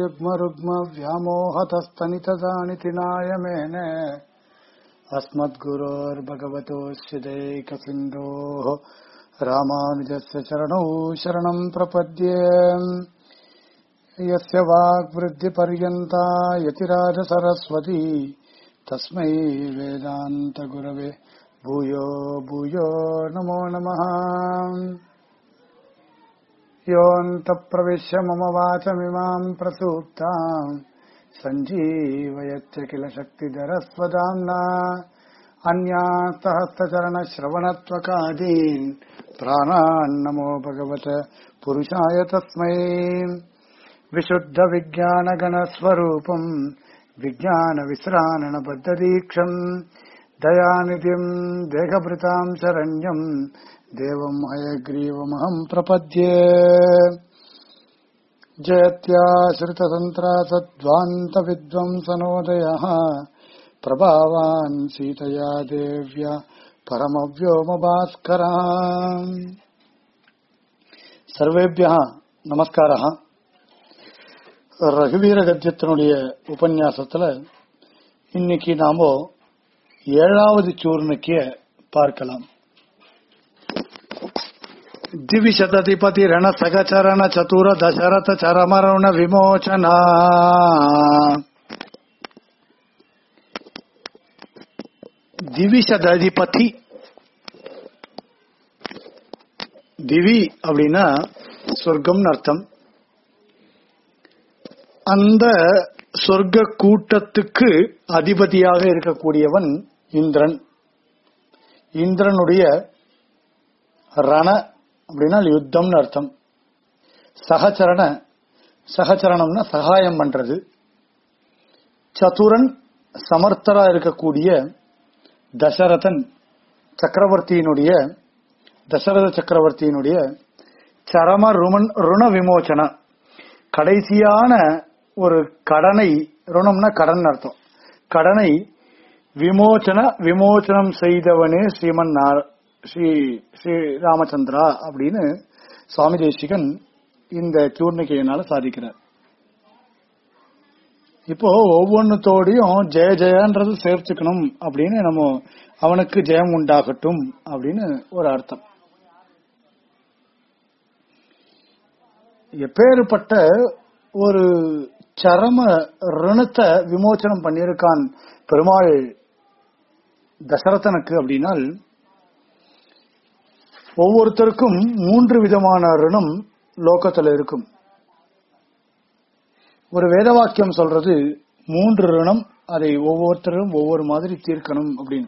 भुजयुग्मरुग्मव्यामोहतस्तनितदानिति नायमेन अस्मद्गुरोर्भगवतोऽस्य दैकसिन्धोः रामानुजस्य चरणौ शरणम् प्रपद्ये यस्य वाग्वृद्धिपर्यन्ता यतिराजसरस्वती तस्मै वेदान्तगुरवे भूयो भूयो नमो नमः योऽन्तप्रविश्य मम वाचमिमाम् प्रसूप्ताम् सञ्जीवयच्च किल शक्तिधरस्वदाम्ना अन्यास्तहस्तचरणश्रवणत्वकादीन् प्राणान्नमो भगवत पुरुषाय तस्मै विशुद्धविज्ञानगणस्वरूपम् विज्ञानविश्राणबद्धदीक्षम् दयानिधिम् देहभृताम् शरण्यम् देवम् हयग्रीवमहम् प्रपद्ये जयत्याश्रिततन्त्रासद्वान्तविद्वंसनोदयः प्रभावान् सीतया देव्या परमव्योमभास्करः सर्वेभ्यः நமஸ்காரः ரகுவீர கத்தியத்தினுடைய உபன்யாசத்துல இன்னைக்கு நாம ஏழாவது சூர்ணிக்க பார்க்கலாம் திவிசததிபதி ரண சகச்சரண சதுர தசரத சரமரண விமோச்சனா திவிசததிபதி திவி அப்படின்னா சொர்க்கம்னு அர்த்தம் அந்த சொர்க்க கூட்டத்துக்கு அதிபதியாக இருக்கக்கூடியவன் இந்திரன் இந்திரனுடைய ரண அப்படின்னா யுத்தம்னு அர்த்தம் சகச்சரண சகச்சரணம்னா சகாயம் பண்றது சதுரன் சமர்த்தரா இருக்கக்கூடிய தசரதன் சக்கரவர்த்தியினுடைய தசரத சக்கரவர்த்தியினுடைய சரம ருமன் ருண விமோச்சன கடைசியான ஒரு கடனை ருணம்னா கடன் அர்த்தம் கடனை விமோச்சன விமோச்சனம் செய்தவனே ஸ்ரீமன் நார- ஸ்ரீ ஸ்ரீ ராமச்சந்திரா அப்படின்னு சுவாமி தேசிகன் இந்த சூர்ணிகையினால சாதிக்கிறார் இப்போ ஒவ்வொன்னுத்தோடையும் ஜெய ஜெயன்றது சேர்த்துக்கணும் அப்படின்னு நம்ம அவனுக்கு ஜெயம் உண்டாகட்டும் அப்படின்னு ஒரு அர்த்தம் எப்பேற்பட்ட ஒரு சரம ருணத்தை விமோச்சனம் பண்ணியிருக்கான் பெருமாள் தசரதனுக்கு அப்படின்னால் ஒவ்வொருத்தருக்கும் மூன்று விதமான ருணம் லோகத்துல இருக்கும் ஒரு வேத வாக்கியம் சொல்றது மூன்று ருணம் அதை ஒவ்வொருத்தரும் ஒவ்வொரு மாதிரி தீர்க்கணும் அப்படின்னு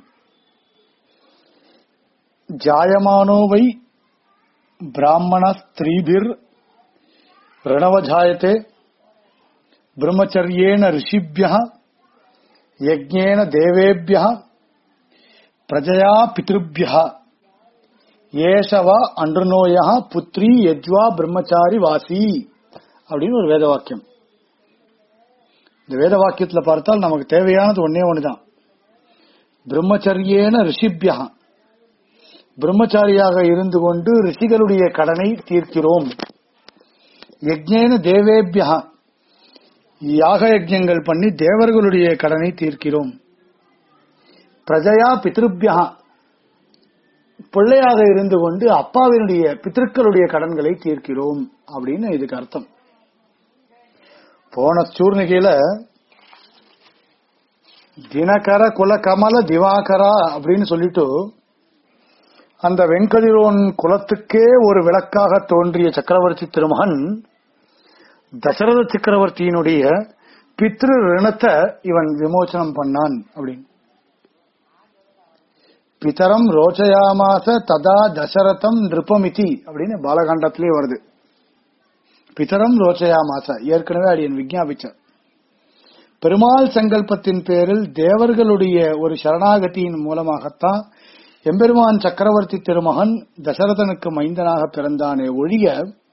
ஜாயமானோவை பிராமண ஸ்திரீபிர் ऋणवजायते ब्रह्मचर्येण ऋषिभ्यः यज्ञेन देवेभ्यः प्रजया पितृभ्यः ஏஷ வா அன்றுநோயா புத்ரி யஜ்வா பிரம்மச்சாரி வாசி அப்படின்னு ஒரு வேத வாக்கியம் இந்த வேத வாக்கியத்துல பார்த்தால் நமக்கு தேவையானது ஒன்னே ஒண்ணுதான் பிரம்மச்சரியேன ரிஷிபியா பிரம்மச்சாரியாக இருந்து கொண்டு ரிஷிகளுடைய கடனை தீர்க்கிறோம் யஜ்ஞேன தேவேபியா யாக யஜ்ஞங்கள் பண்ணி தேவர்களுடைய கடனை தீர்க்கிறோம் பிரஜயா பித்ருபியா பிள்ளையாக இருந்து கொண்டு அப்பாவினுடைய பித்திருக்களுடைய கடன்களை தீர்க்கிறோம் அப்படின்னு இதுக்கு அர்த்தம் போன சூர்ணிகையில தினகர குல கமல திவாகரா அப்படின்னு சொல்லிட்டு அந்த வெங்கதிரோன் குலத்துக்கே ஒரு விளக்காக தோன்றிய சக்கரவர்த்தி திருமகன் தசரத சக்கரவர்த்தியினுடைய பித்ரு ரிணத்தை இவன் விமோசனம் பண்ணான் அப்படின்னு பிதரம் ரோச்சயாமாச ததா தசரதம் நிருப்பமிதி அப்படின்னு பாலகாண்டத்திலே வருது பிதரம் ரோச்சயாமாச ஏற்கனவே அடியன் விஞ்ஞாபிச்சார் பெருமாள் சங்கல்பத்தின் பேரில் தேவர்களுடைய ஒரு சரணாகதியின் மூலமாகத்தான் எம்பெருமான் சக்கரவர்த்தி திருமகன் தசரதனுக்கு மைந்தனாக பிறந்தானே ஒழிய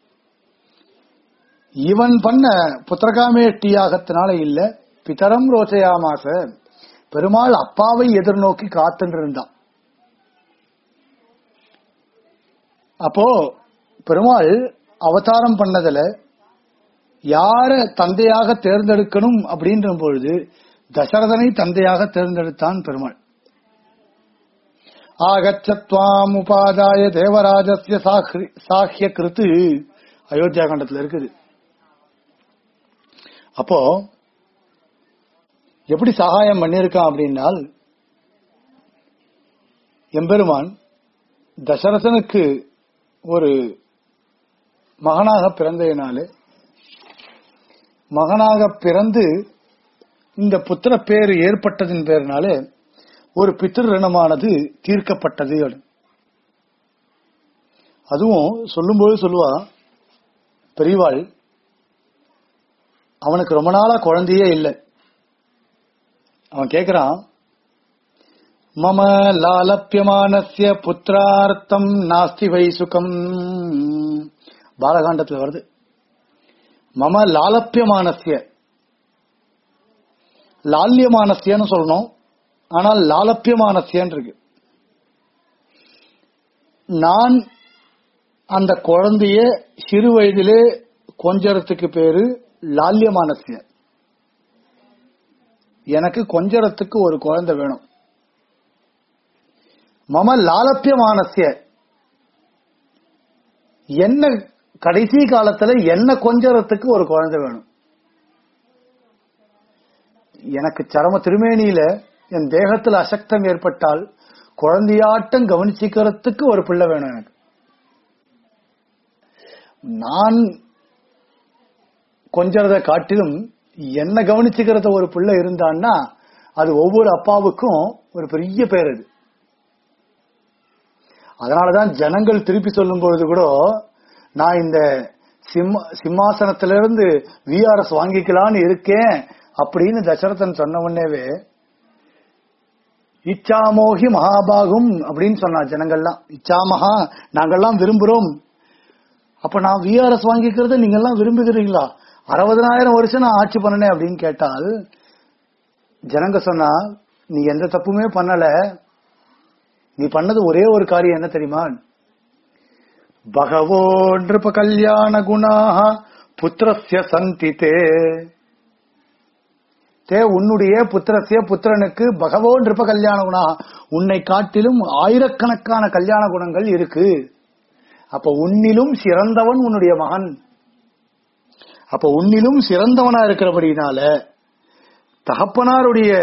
இவன் பண்ண புத்திரகாமேட்டி யாகத்தினால இல்ல பிதரம் ரோச்சயாமாச பெருமாள் அப்பாவை எதிர்நோக்கி காத்துட்டு இருந்தான் அப்போ பெருமாள் அவதாரம் பண்ணதுல யார தந்தையாக தேர்ந்தெடுக்கணும் அப்படின்ற பொழுது தசரதனை தந்தையாக தேர்ந்தெடுத்தான் பெருமாள் ஆகச்சத்வாம் உபாதாய தேவராஜஸ்ய சாஹ்ரி- சாஹ்ய கிருத்து அயோத்தியா கண்டத்துல இருக்குது அப்போ எப்படி சகாயம் பண்ணியிருக்கான் அப்படின்னால் எம்பெருமான் தசரதனுக்கு ஒரு மகனாக பிறந்ததினாலே மகனாக பிறந்து இந்த புத்திர பேர் ஏற்பட்டதின் பேரினாலே ஒரு பித்திருணமானது தீர்க்கப்பட்டது அப்படின்னு. அதுவும் சொல்லும்போது சொல்லுவா பெரியவாள் அவனுக்கு ரொம்ப நாளா குழந்தையே இல்லை அவன் கேக்குறான் மம லாலப்பியமானஸ்ய புத்திரார்த்தம் நாஸ்தி வை சுகம் பாலகாண்டத்துல வருது மம லாலப்பியமானஸ்ய லால்யமானஸ்யன்னு சொல்லணும் ஆனால் லாலப்பியமானஸ்யன்னு இருக்கு நான் அந்த குழந்தைய சிறு வயதிலே கொஞ்சறதுக்கு பேரு லால்யமானஸ்ய எனக்கு கொஞ்சறதுக்கு ஒரு குழந்தை வேணும் மம லாலப்பியமானஸ்ய என்ன கடைசி காலத்துல என்ன கொஞ்சறதுக்கு ஒரு குழந்தை வேணும் எனக்கு சரம திருமேனியில என் தேகத்துல அசக்தம் ஏற்பட்டால் குழந்தையாட்டம் கவனிச்சுக்கிறதுக்கு ஒரு பிள்ளை வேணும் எனக்கு நான் கொஞ்சறத காட்டிலும் என்ன கவனிச்சுக்கிறத ஒரு பிள்ளை இருந்தான்னா அது ஒவ்வொரு அப்பாவுக்கும் ஒரு பெரிய பேர் அது அதனாலதான் ஜனங்கள் திருப்பி சொல்லும் பொழுது கூட நான் இந்த சிம்ம சிம்மாசனத்திலிருந்து விஆர்எஸ் வாங்கிக்கலான்னு இருக்கேன் அப்படின்னு தசரதன் சொன்ன உடனேவே இச்சாமோகி மகாபாகும் அப்படின்னு சொன்னா ஜனங்கள்லாம் இச்சாமகா நாங்கெல்லாம் விரும்புறோம் அப்ப நான் விஆர்எஸ் வாங்கிக்கிறத நீங்க எல்லாம் விரும்புகிறீங்களா அறுபதனாயிரம் வருஷம் நான் ஆட்சி பண்ணனே அப்படின்னு கேட்டால் ஜனங்க சொன்னா நீ எந்த தப்புமே பண்ணல நீ பண்ணது ஒரே ஒரு காரியம் என்ன தெரியுமா பகவோ நிருப கல்யாண குணாக புத்திரஸ்ய சந்தி தே தே உன்னுடைய புத்திரசிய புத்திரனுக்கு பகவோ நிருப கல்யாண குணா உன்னை காட்டிலும் ஆயிரக்கணக்கான கல்யாண குணங்கள் இருக்கு அப்ப உன்னிலும் சிறந்தவன் உன்னுடைய மகன் அப்ப உன்னிலும் சிறந்தவனா இருக்கிறபடினால தகப்பனாருடைய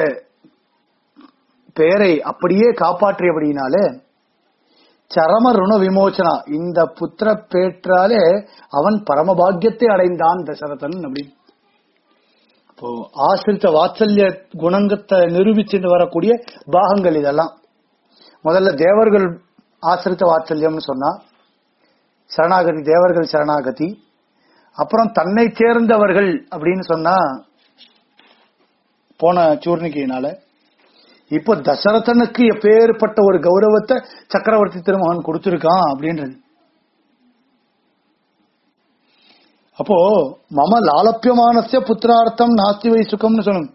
பெயரை அப்படியே காப்பாற்றியபடினால சரம ருண விமோச்சனா இந்த புத்திர பேற்றாலே அவன் பரமபாகியத்தை அடைந்தான் தசரதன் அப்படின்னு இப்போ ஆசிரித்த வாத்சல்ய குணங்கத்தை நிரூபிச்சுட்டு வரக்கூடிய பாகங்கள் இதெல்லாம் முதல்ல தேவர்கள் ஆசிரித்த வாத்சல்யம்னு சொன்னா சரணாகதி தேவர்கள் சரணாகதி அப்புறம் தன்னை சேர்ந்தவர்கள் அப்படின்னு சொன்னா போன சூர்ணிகையினால இப்போ தசரதனுக்கு எப்பேற்பட்ட ஒரு கௌரவத்தை சக்கரவர்த்தி திருமகன் கொடுத்திருக்கான் அப்படின்றது அப்போ மம லாலப்பியமானசிய புத்திரார்த்தம் நாஸ்தி வை சுகம்னு சொல்லணும்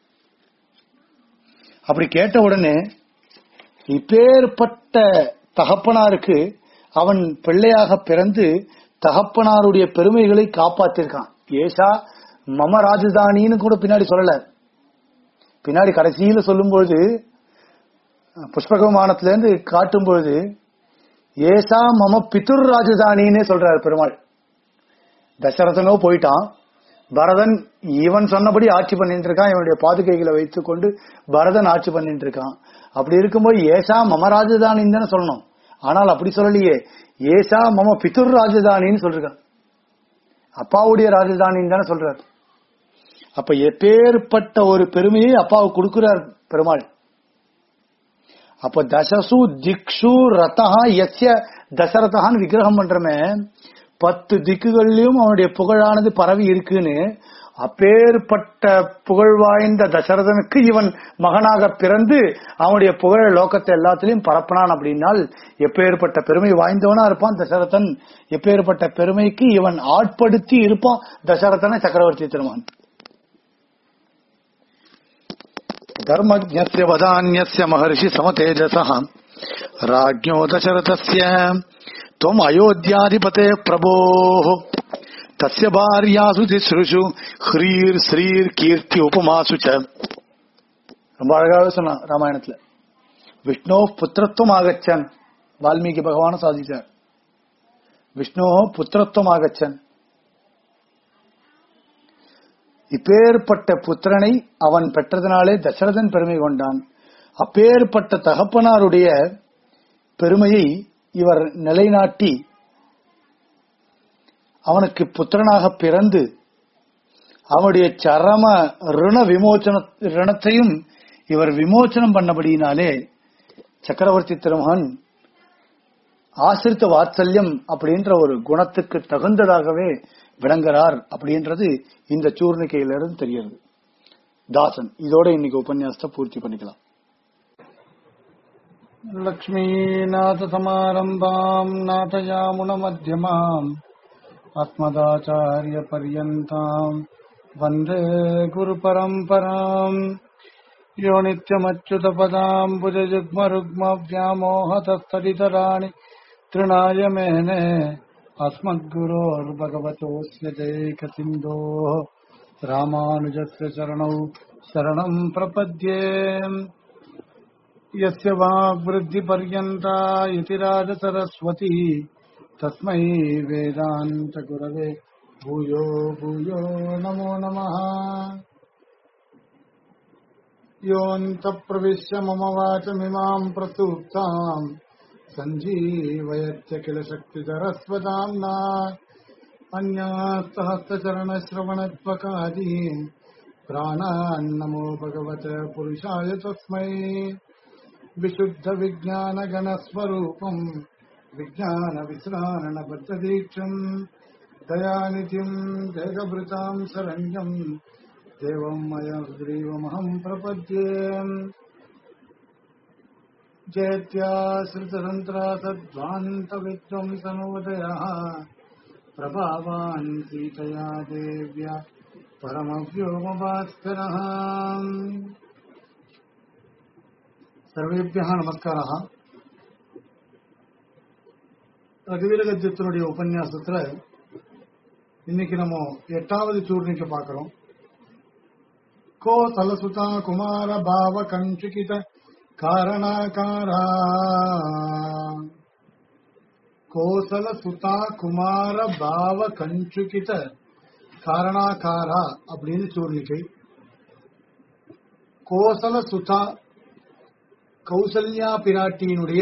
அப்படி கேட்ட உடனே இப்பேற்பட்ட தகப்பனாருக்கு அவன் பிள்ளையாக பிறந்து தகப்பனாருடைய பெருமைகளை காப்பாத்திருக்கான் ஏசா மம ராஜதானின்னு கூட பின்னாடி சொல்லல பின்னாடி கடைசியில சொல்லும்பொழுது புஷ்பக விமானத்துல இருந்து காட்டும் பொழுது ஏசா மம பிதுர் ராஜதானின்னே சொல்றாரு பெருமாள் தசரதனோ போயிட்டான் பரதன் இவன் சொன்னபடி ஆட்சி பண்ணிட்டு இருக்கான் இவனுடைய பாதுகைகளை வைத்துக் கொண்டு பரதன் ஆட்சி பண்ணிட்டு இருக்கான் அப்படி இருக்கும்போது ஏசா மம ராஜதானின்னு தானே சொல்லணும் ஆனால் அப்படி சொல்லலையே ஏசா மம பிதுர் ராஜதானின்னு சொல்றான் அப்பாவுடைய ராஜதானின்னு தானே சொல்றாரு அப்ப எப்பேற்பட்ட ஒரு பெருமையை அப்பாவுக்கு கொடுக்கிறார் பெருமாள் அப்ப தசசு திக்ஷு ரதஹா எஸ்ய தசரதஹான்னு விக்கிரகம் பண்றமே பத்து திக்குகள்லயும் அவனுடைய புகழானது பரவி இருக்குன்னு அப்பேற்பட்ட புகழ் வாய்ந்த தசரதனுக்கு இவன் மகனாக பிறந்து அவனுடைய புகழ லோகத்தை எல்லாத்திலையும் பரப்பினான் அப்படின்னால் எப்பேற்பட்ட பெருமை வாய்ந்தவனா இருப்பான் தசரதன் எப்பேற்பட்ட பெருமைக்கு இவன் ஆட்படுத்தி இருப்பான் தசரதனை சக்கரவர்த்தி திருமான் धर्मज्ञस्य वदान्यस्य महर्षि समतेजसः राज्ञो दशरथस्य त्वम् अयोध्याधिपते प्रभोः तस्य भार्यासु तिसृषु ह्रीर् श्रीर् கீர்த்தி உபமாசு ச ரொம்ப அழகாக சொன்னான் ராமாயணத்துல விஷ்ணோ புத்திரத்துவம் ஆகச்சன் வால்மீகி பகவான சாதிச்சார் விஷ்ணோ புத்திரத்துவம் ஆகச்சன் இப்பேற்பட்ட புத்திரனை அவன் பெற்றதனாலே தசரதன் பெருமை கொண்டான் அப்பேற்பட்ட தகப்பனாருடைய பெருமையை இவர் நிலைநாட்டி அவனுக்கு புத்திரனாக பிறந்து அவனுடைய சரம ருண விமோச்சன ரிணத்தையும் இவர் விமோச்சனம் பண்ணபடியினாலே சக்கரவர்த்தி திருமகன் ஆசிரித்த வாத்சல்யம் அப்படின்ற ஒரு குணத்துக்கு தகுந்ததாகவே விளங்குறார் அப்படின்றது இந்த சூர்ணிக்கையிலிருந்து தெரிகிறது தாசன் இதோட இன்னைக்கு உபன்யாசத்தை பூர்த்தி பண்ணிக்கலாம் लक्ष्मीनाथसमारम्भाम् नाथयामुनमध्यमाम् अस्मदाचार्यपर्यन्ताम् वन्दे गुरुपरम्पराम् यो नित्यमच्युतपदाम् भुजयुग्मरुग्मव्यामोहतस्तरितराणि तृणाय मेने अस्मद्गुरोर्भगवतोऽस्य जैकसिन्धोः रामानुजस्य चरणौ शरणम् प्रपद्ये यस्य वाग्वृद्धिपर्यन्ता इति राजसरस्वती तस्मै वेदान्तगुरवे भूयो भूयो नमो नमः योऽन्तप्रविश्य मम वाचमिमाम् प्रसूक्ताम् सञ्जीवयत्य किल शक्तिधरस्वदाम्ना अन्यास्तहस्तचरणश्रवणत्वकादीन् प्राणान्नमो भगवत पुरुषाय तस्मै विशुद्धविज्ञानगणस्वरूपम् विज्ञानविश्राणबद्धदीक्षम् दयानिधिम् जगभृताम् शरण्यम् देवम् मयग्रीवमहम् प्रपद्ये चेत्याश्रितसन्त्रासध्वान्तविध्वंसनोदयः प्रभावान् सीतया देव्या परमव्योमभास्करः ಸರ್ವೇಭ್ಯ ನಮಸ್ಕಾರ ரகுவீர கத்தியத்தினுடைய உபன்யாசத்துல இன்னைக்கு நம்ம எட்டாவது சூர்ணிக்க பார்க்கிறோம் கோ தலசுதா குமார பாவ கஞ்சுகித காரணாகாரா கோசல சுதா குமார பாவ கஞ்சுகித காரணாகாரா அப்படின்னு சூர்ணிக்கை கோசல சுதா கௌசல்யா பிராட்டியினுடைய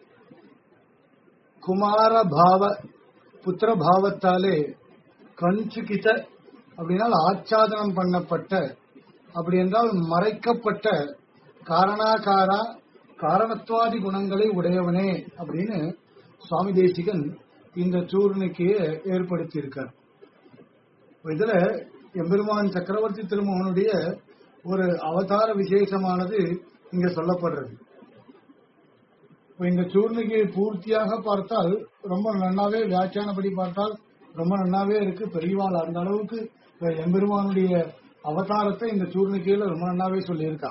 குமார பாவ புத்திர பாவத்தாலே கஞ்சுகித அப்படின்னால் ஆச்சாதனம் பண்ணப்பட்ட அப்படி என்றால் மறைக்கப்பட்ட காரணாகாரா காரணத்துவாதி குணங்களை உடையவனே அப்படின்னு சுவாமி தேசிகன் இந்த சூர்ணிக்கு ஏற்படுத்தி இருக்கார் இதுல எம்பெருமான் சக்கரவர்த்தி திருமகனுடைய ஒரு அவதார விசேஷமானது இங்க சொல்லப்படுறது இப்ப இந்த சூர்ணிகை பூர்த்தியாக பார்த்தால் ரொம்ப நன்னாவே வியாக்கியானப்படி பார்த்தால் ரொம்ப நன்னாவே இருக்கு பெரியவாள் அந்த அளவுக்கு இப்ப எம்பெருமானுடைய அவதாரத்தை இந்த சூர்ணிகையில ரொம்ப நன்னாவே சொல்லியிருக்கா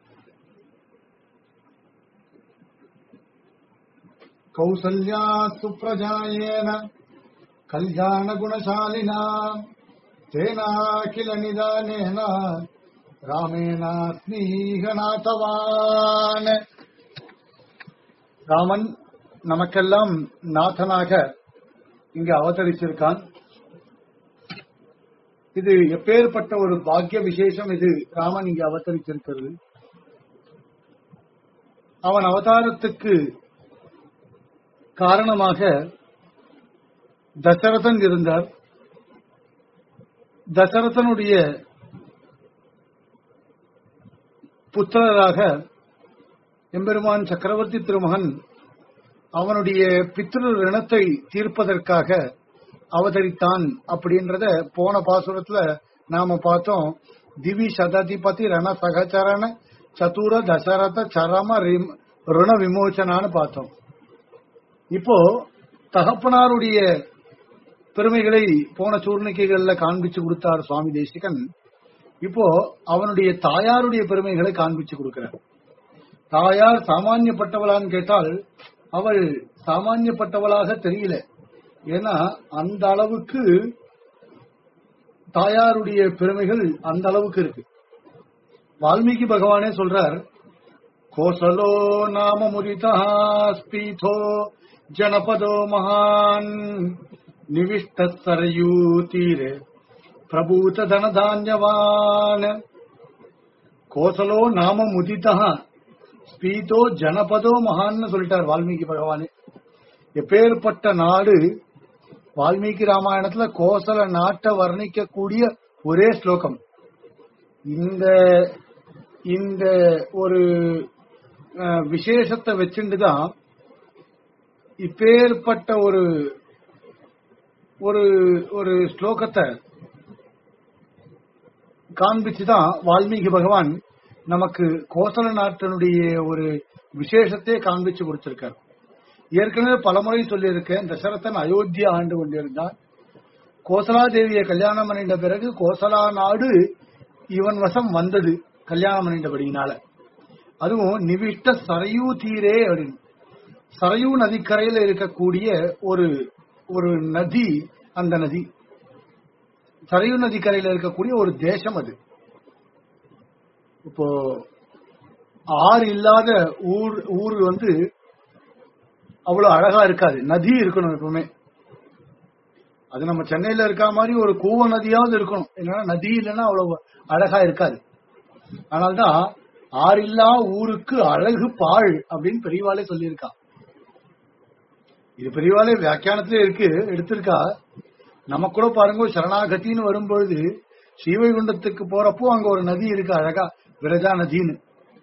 கௌசல்யா சுப்ரஜாயேன கல்யாண குணசாலினா தேனா கில நிதானேன ராமேனாத்மீகநாதவான் ராமன் நமக்கெல்லாம் நாதனாக இங்கு அவதரிச்சிருக்கான் இது எப்பேற்பட்ட ஒரு பாக்கிய விசேஷம் இது ராமன் இங்கு அவதரிச்சிருக்கிறது அவன் அவதாரத்துக்கு காரணமாக தசரதன் இருந்தார் தசரதனுடைய புத்திரராக எம்பெருமான் சக்கரவர்த்தி திருமகன் அவனுடைய பித்ரு ரிணத்தை தீர்ப்பதற்காக அவதரித்தான் அப்படின்றத போன பாசுரத்துல நாம பார்த்தோம் திவி சதாதிபதி ரண சகச்சரண சதுர தசரத சரம ரிம்- ருண விமோச்சனான்னு பார்த்தோம் இப்போ தகப்பனாருடைய பெருமைகளை போன சூர்ணிக்கைகள்ல காண்பிச்சு கொடுத்தார் சுவாமி தேசிகன் இப்போ அவனுடைய தாயாருடைய பெருமைகளை காண்பிச்சு கொடுக்கிறார் தாயார் சாமானியப்பட்டவளான்னு கேட்டால் அவள் சாமானியப்பட்டவளாக தெரியல ஏன்னா அந்த அளவுக்கு தாயாருடைய பெருமைகள் அந்த அளவுக்கு இருக்கு வால்மீகி பகவானே சொல்றார் கோசலோ நாம முரிதா ஸ்பீதோ ஜனபதோ மகான் நிவிஷ்ட சரயூ தீரே பிரபூத தனதான்யவான் கோசலோ நாம முதிதா ஸ்பீதோ ஜனபதோ மகான்னு சொல்லிட்டார் வால்மீகி பகவானே எப்பேற்பட்ட நாடு வால்மீகி ராமாயணத்துல கோசல நாட்டை வர்ணிக்கக்கூடிய ஒரே ஸ்லோகம் இந்த இந்த ஒரு அஹ், விசேஷத்தை வச்சுட்டுதான் இப்பேற்பட்ட ஒரு ஒரு ஒரு ஸ்லோகத்தை காண்பிச்சுதான் வால்மீகி பகவான் நமக்கு கோசல நாட்டினுடைய ஒரு விசேஷத்தை காண்பிச்சு கொடுத்திருக்கார் ஏற்கனவே பலமுறை சொல்லியிருக்கேன் தசரதன் அயோத்தியா ஆண்டு கொண்டிருந்தான் கோசலா தேவியை கல்யாணம் பண்ணிட்ட பிறகு கோசலா நாடு இவன் வசம் வந்தது கல்யாணம் பண்ணிட்டபடியினால அதுவும் நிவிஷ்ட சரையூ தீரே அப்படின்னு சரையூ நதிக்கரையில இருக்கக்கூடிய ஒரு ஒரு நதி அந்த நதி சரையூ நதிக்கரையில இருக்கக்கூடிய ஒரு தேசம் அது இப்போ ஆறு இல்லாத ஊர் ஊர் வந்து அவ்வளவு அழகா இருக்காது நதி இருக்கணும் எப்பவுமே அது நம்ம சென்னையில இருக்க மாதிரி ஒரு கூவ நதியாவது இருக்கணும் இல்லைன்னா நதி இல்லைன்னா அவ்வளவு அழகா இருக்காது ஆனால்தான் ஆறில்லா ஊருக்கு அழகு பாழ் அப்படின்னு பெரியவாளே சொல்லியிருக்கா இது பெரியவாளே வியாக்கியானத்திலே இருக்கு எடுத்திருக்கா நம்ம கூட பாருங்க சரணாகத்தின்னு வரும்பொழுது ஸ்ரீவைகுண்டத்துக்கு போறப்போ அங்க ஒரு நதி இருக்கு அழகா விரஜா நதின்னு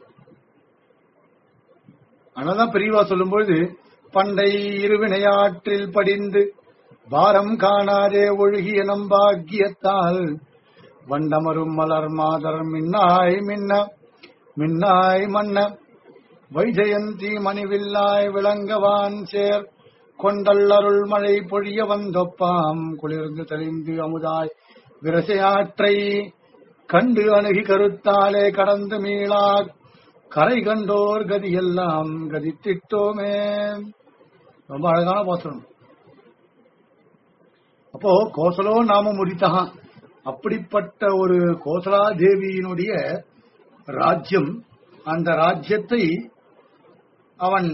அதனாலதான் பெரியவா சொல்லும்பொழுது பண்டை இருவினையாற்றில் படிந்து பாரம் காணாதே ஒழுகிய நம்பாக்கியத்தால் வண்டமரும் மலர் மாதர் மின்னாய் மின்ன மின்னாய் மன்ன வைஜெயந்தி மணிவில்லாய் விளங்கவான் சேர் கொண்டல்லருள் மழை பொழிய வந்தொப்பாம் குளிர்ந்து தெளிந்து அமுதாய் விரசையாற்றை கண்டு அணுகி கருத்தாலே கடந்து மீளா கரை கண்டோர் கதி எல்லாம் கதித்திட்டோமே ரொம்ப அழகான பாசனம் அப்போ கோசலோ நாம முடித்தகான் அப்படிப்பட்ட ஒரு கோசலா தேவியினுடைய ராஜ்யம் அந்த ராஜ்யத்தை அவன்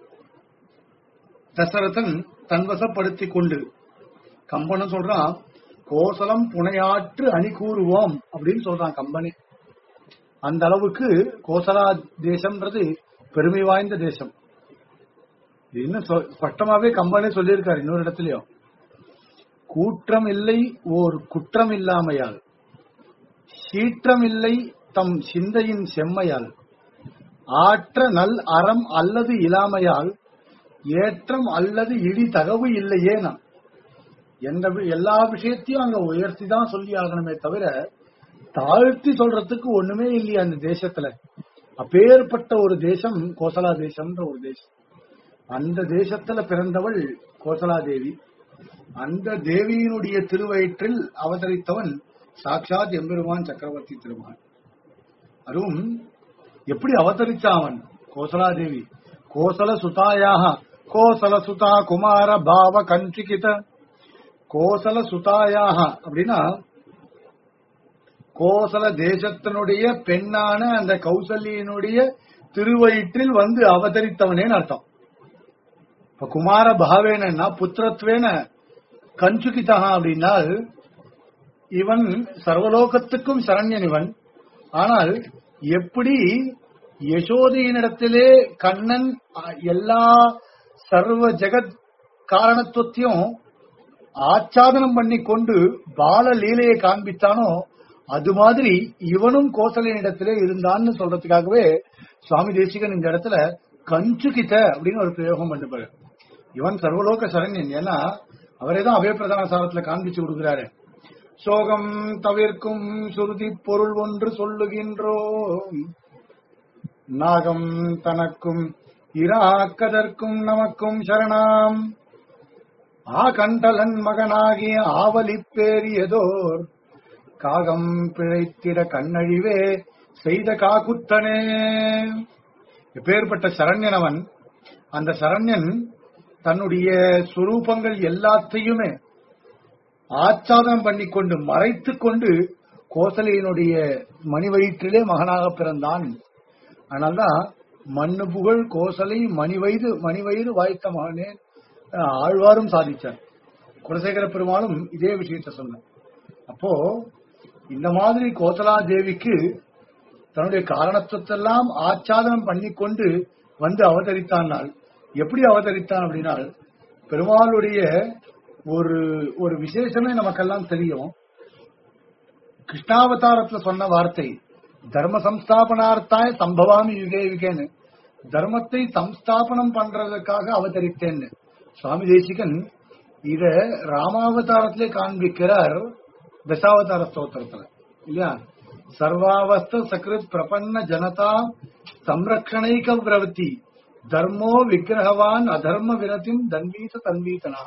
தசரதன் தன்வசப்படுத்திக் கொண்டு கம்பனும் சொல்றான் கோசலம் புனையாற்று அணி கூறுவோம் அப்படின்னு சொல்றான் கம்பனே அந்த அளவுக்கு கோசலா தேசம்ன்றது பெருமை வாய்ந்த தேசம் இது இன்னும் சொ- ஸ்பஷ்டமாவே கம்பனே சொல்லியிருக்காரு இன்னொரு இடத்துலயும் கூற்றம் இல்லை ஓர் குற்றம் இல்லாமையால் சீற்றம் இல்லை தம் சிந்தையின் செம்மையால் ஆற்ற நல் அறம் அல்லது இல்லாமையால் ஏற்றம் அல்லது இடி தகவு இல்லையே நான் எந்த வி- எல்லா விஷயத்தையும் அங்க உயர்த்தி தான் சொல்லி ஆகணுமே தவிர தாழ்த்தி சொல்றதுக்கு ஒண்ணுமே இல்லையா அந்த தேசத்துல அப்பேற்பட்ட ஒரு தேசம் கோசலா தேசம்ன்ற ஒரு தேசம் அந்த தேசத்துல பிறந்தவள் கோசலா தேவி அந்த தேவியினுடைய திருவயிற்றில் அவதரித்தவன் சாட்சாத் எம்பெருமான் சக்கரவர்த்தி திருமான் அதுவும் எப்படி அவதரிச்சான் அவன் கோசலா தேவி கோசல சுதாயாக கோசல சுதா குமார பாவ கஞ்சிகித கோசல சுதாயாக அப்படின்னா கோசல தேசத்தினுடைய பெண்ணான அந்த கௌசல்யினுடைய திருவயிற்றில் வந்து அவதரித்தவனேன்னு அர்த்தம் இப்ப குமார பாவேனா புத்திரத்வேன கஞ்சுகிதா அப்படின்னால் இவன் சர்வலோகத்துக்கும் சரண்யன் இவன் ஆனால் எப்படி யசோதையினிடத்திலே கண்ணன் அ- எல்லா சர்வ ஜெகத் காரணத்துவத்தையும் ஆச்சாதனம் பண்ணி கொண்டு பால லீலையை காண்பித்தானோ அது மாதிரி இவனும் கோசலையினிடத்திலே இருந்தான்னு சொல்றதுக்காகவே சுவாமி தேசிகன் இந்த இடத்துல கஞ்சுகித அப்படின்னு ஒரு பிரயோகம் பண்ணுப்பாரு இவன் சர்வலோக சரண்யன் ஏன்னா அவரே தான் அபயப்பிரதான சாரத்துல காண்பிச்சு கொடுக்கிறாரு சோகம் தவிர்க்கும் சுருதி பொருள் ஒன்று சொல்லுகின்றோம் நாகம் தனக்கும் இராக்கதற்கும் நமக்கும் சரணாம் ஆ கண்டலன் மகனாகிய ஆவலி பேரியதோர் காகம் பிழைத்திட கண்ணழிவே செய்த காக்குத்தனே எப்பேற்பட்ட சரண்யன் அவன் அந்த சரண்யன் தன்னுடைய சுரூபங்கள் எல்லாத்தையுமே ஆச்சாதனம் பண்ணிக்கொண்டு மறைத்துக் கொண்டு கோசலையினுடைய மணி வயிற்றிலே மகனாக பிறந்தான் அதனால்தான் மண்ணு புகழ் கோசலை மணி வயது மணி வயது வாய்த்த மகனே அஹ், ஆழ்வாரும் சாதிச்சார் குலசேகர பெருமாளும் இதே விஷயத்த சொன்னார் அப்போ இந்த மாதிரி கோசலா தேவிக்கு தன்னுடைய காரணத்துவத்தெல்லாம் ஆச்சாதனம் பண்ணிக்கொண்டு வந்து அவதரித்தானால் எப்படி அவதரித்தான் அப்படின்னா பெருமாளுடைய ஒரு ஒரு விசேஷமே நமக்கெல்லாம் தெரியும் கிருஷ்ணாவதாரத்துல சொன்ன வார்த்தை தர்ம சம்ஸ்தாபனார்த்தாய சம்பவாமி யுகே யுகேன்னு தர்மத்தை சம்ஸ்தாபனம் பண்றதுக்காக அவதரித்தேன்னு சுவாமி தேசிகன் இத ராமாவதாரத்திலே காண்பிக்கிறார் தசாவதார ஸ்தோத்திரத்துல இல்லையா சர்வாவஸ்த சகிருத் பிரபன்ன ஜனதா சம்ரக்ஷணைக பிரவத்தி தர்மோ விக்கிரகவான் அதர்ம விரதிம் தன்வீத தன்வீதனா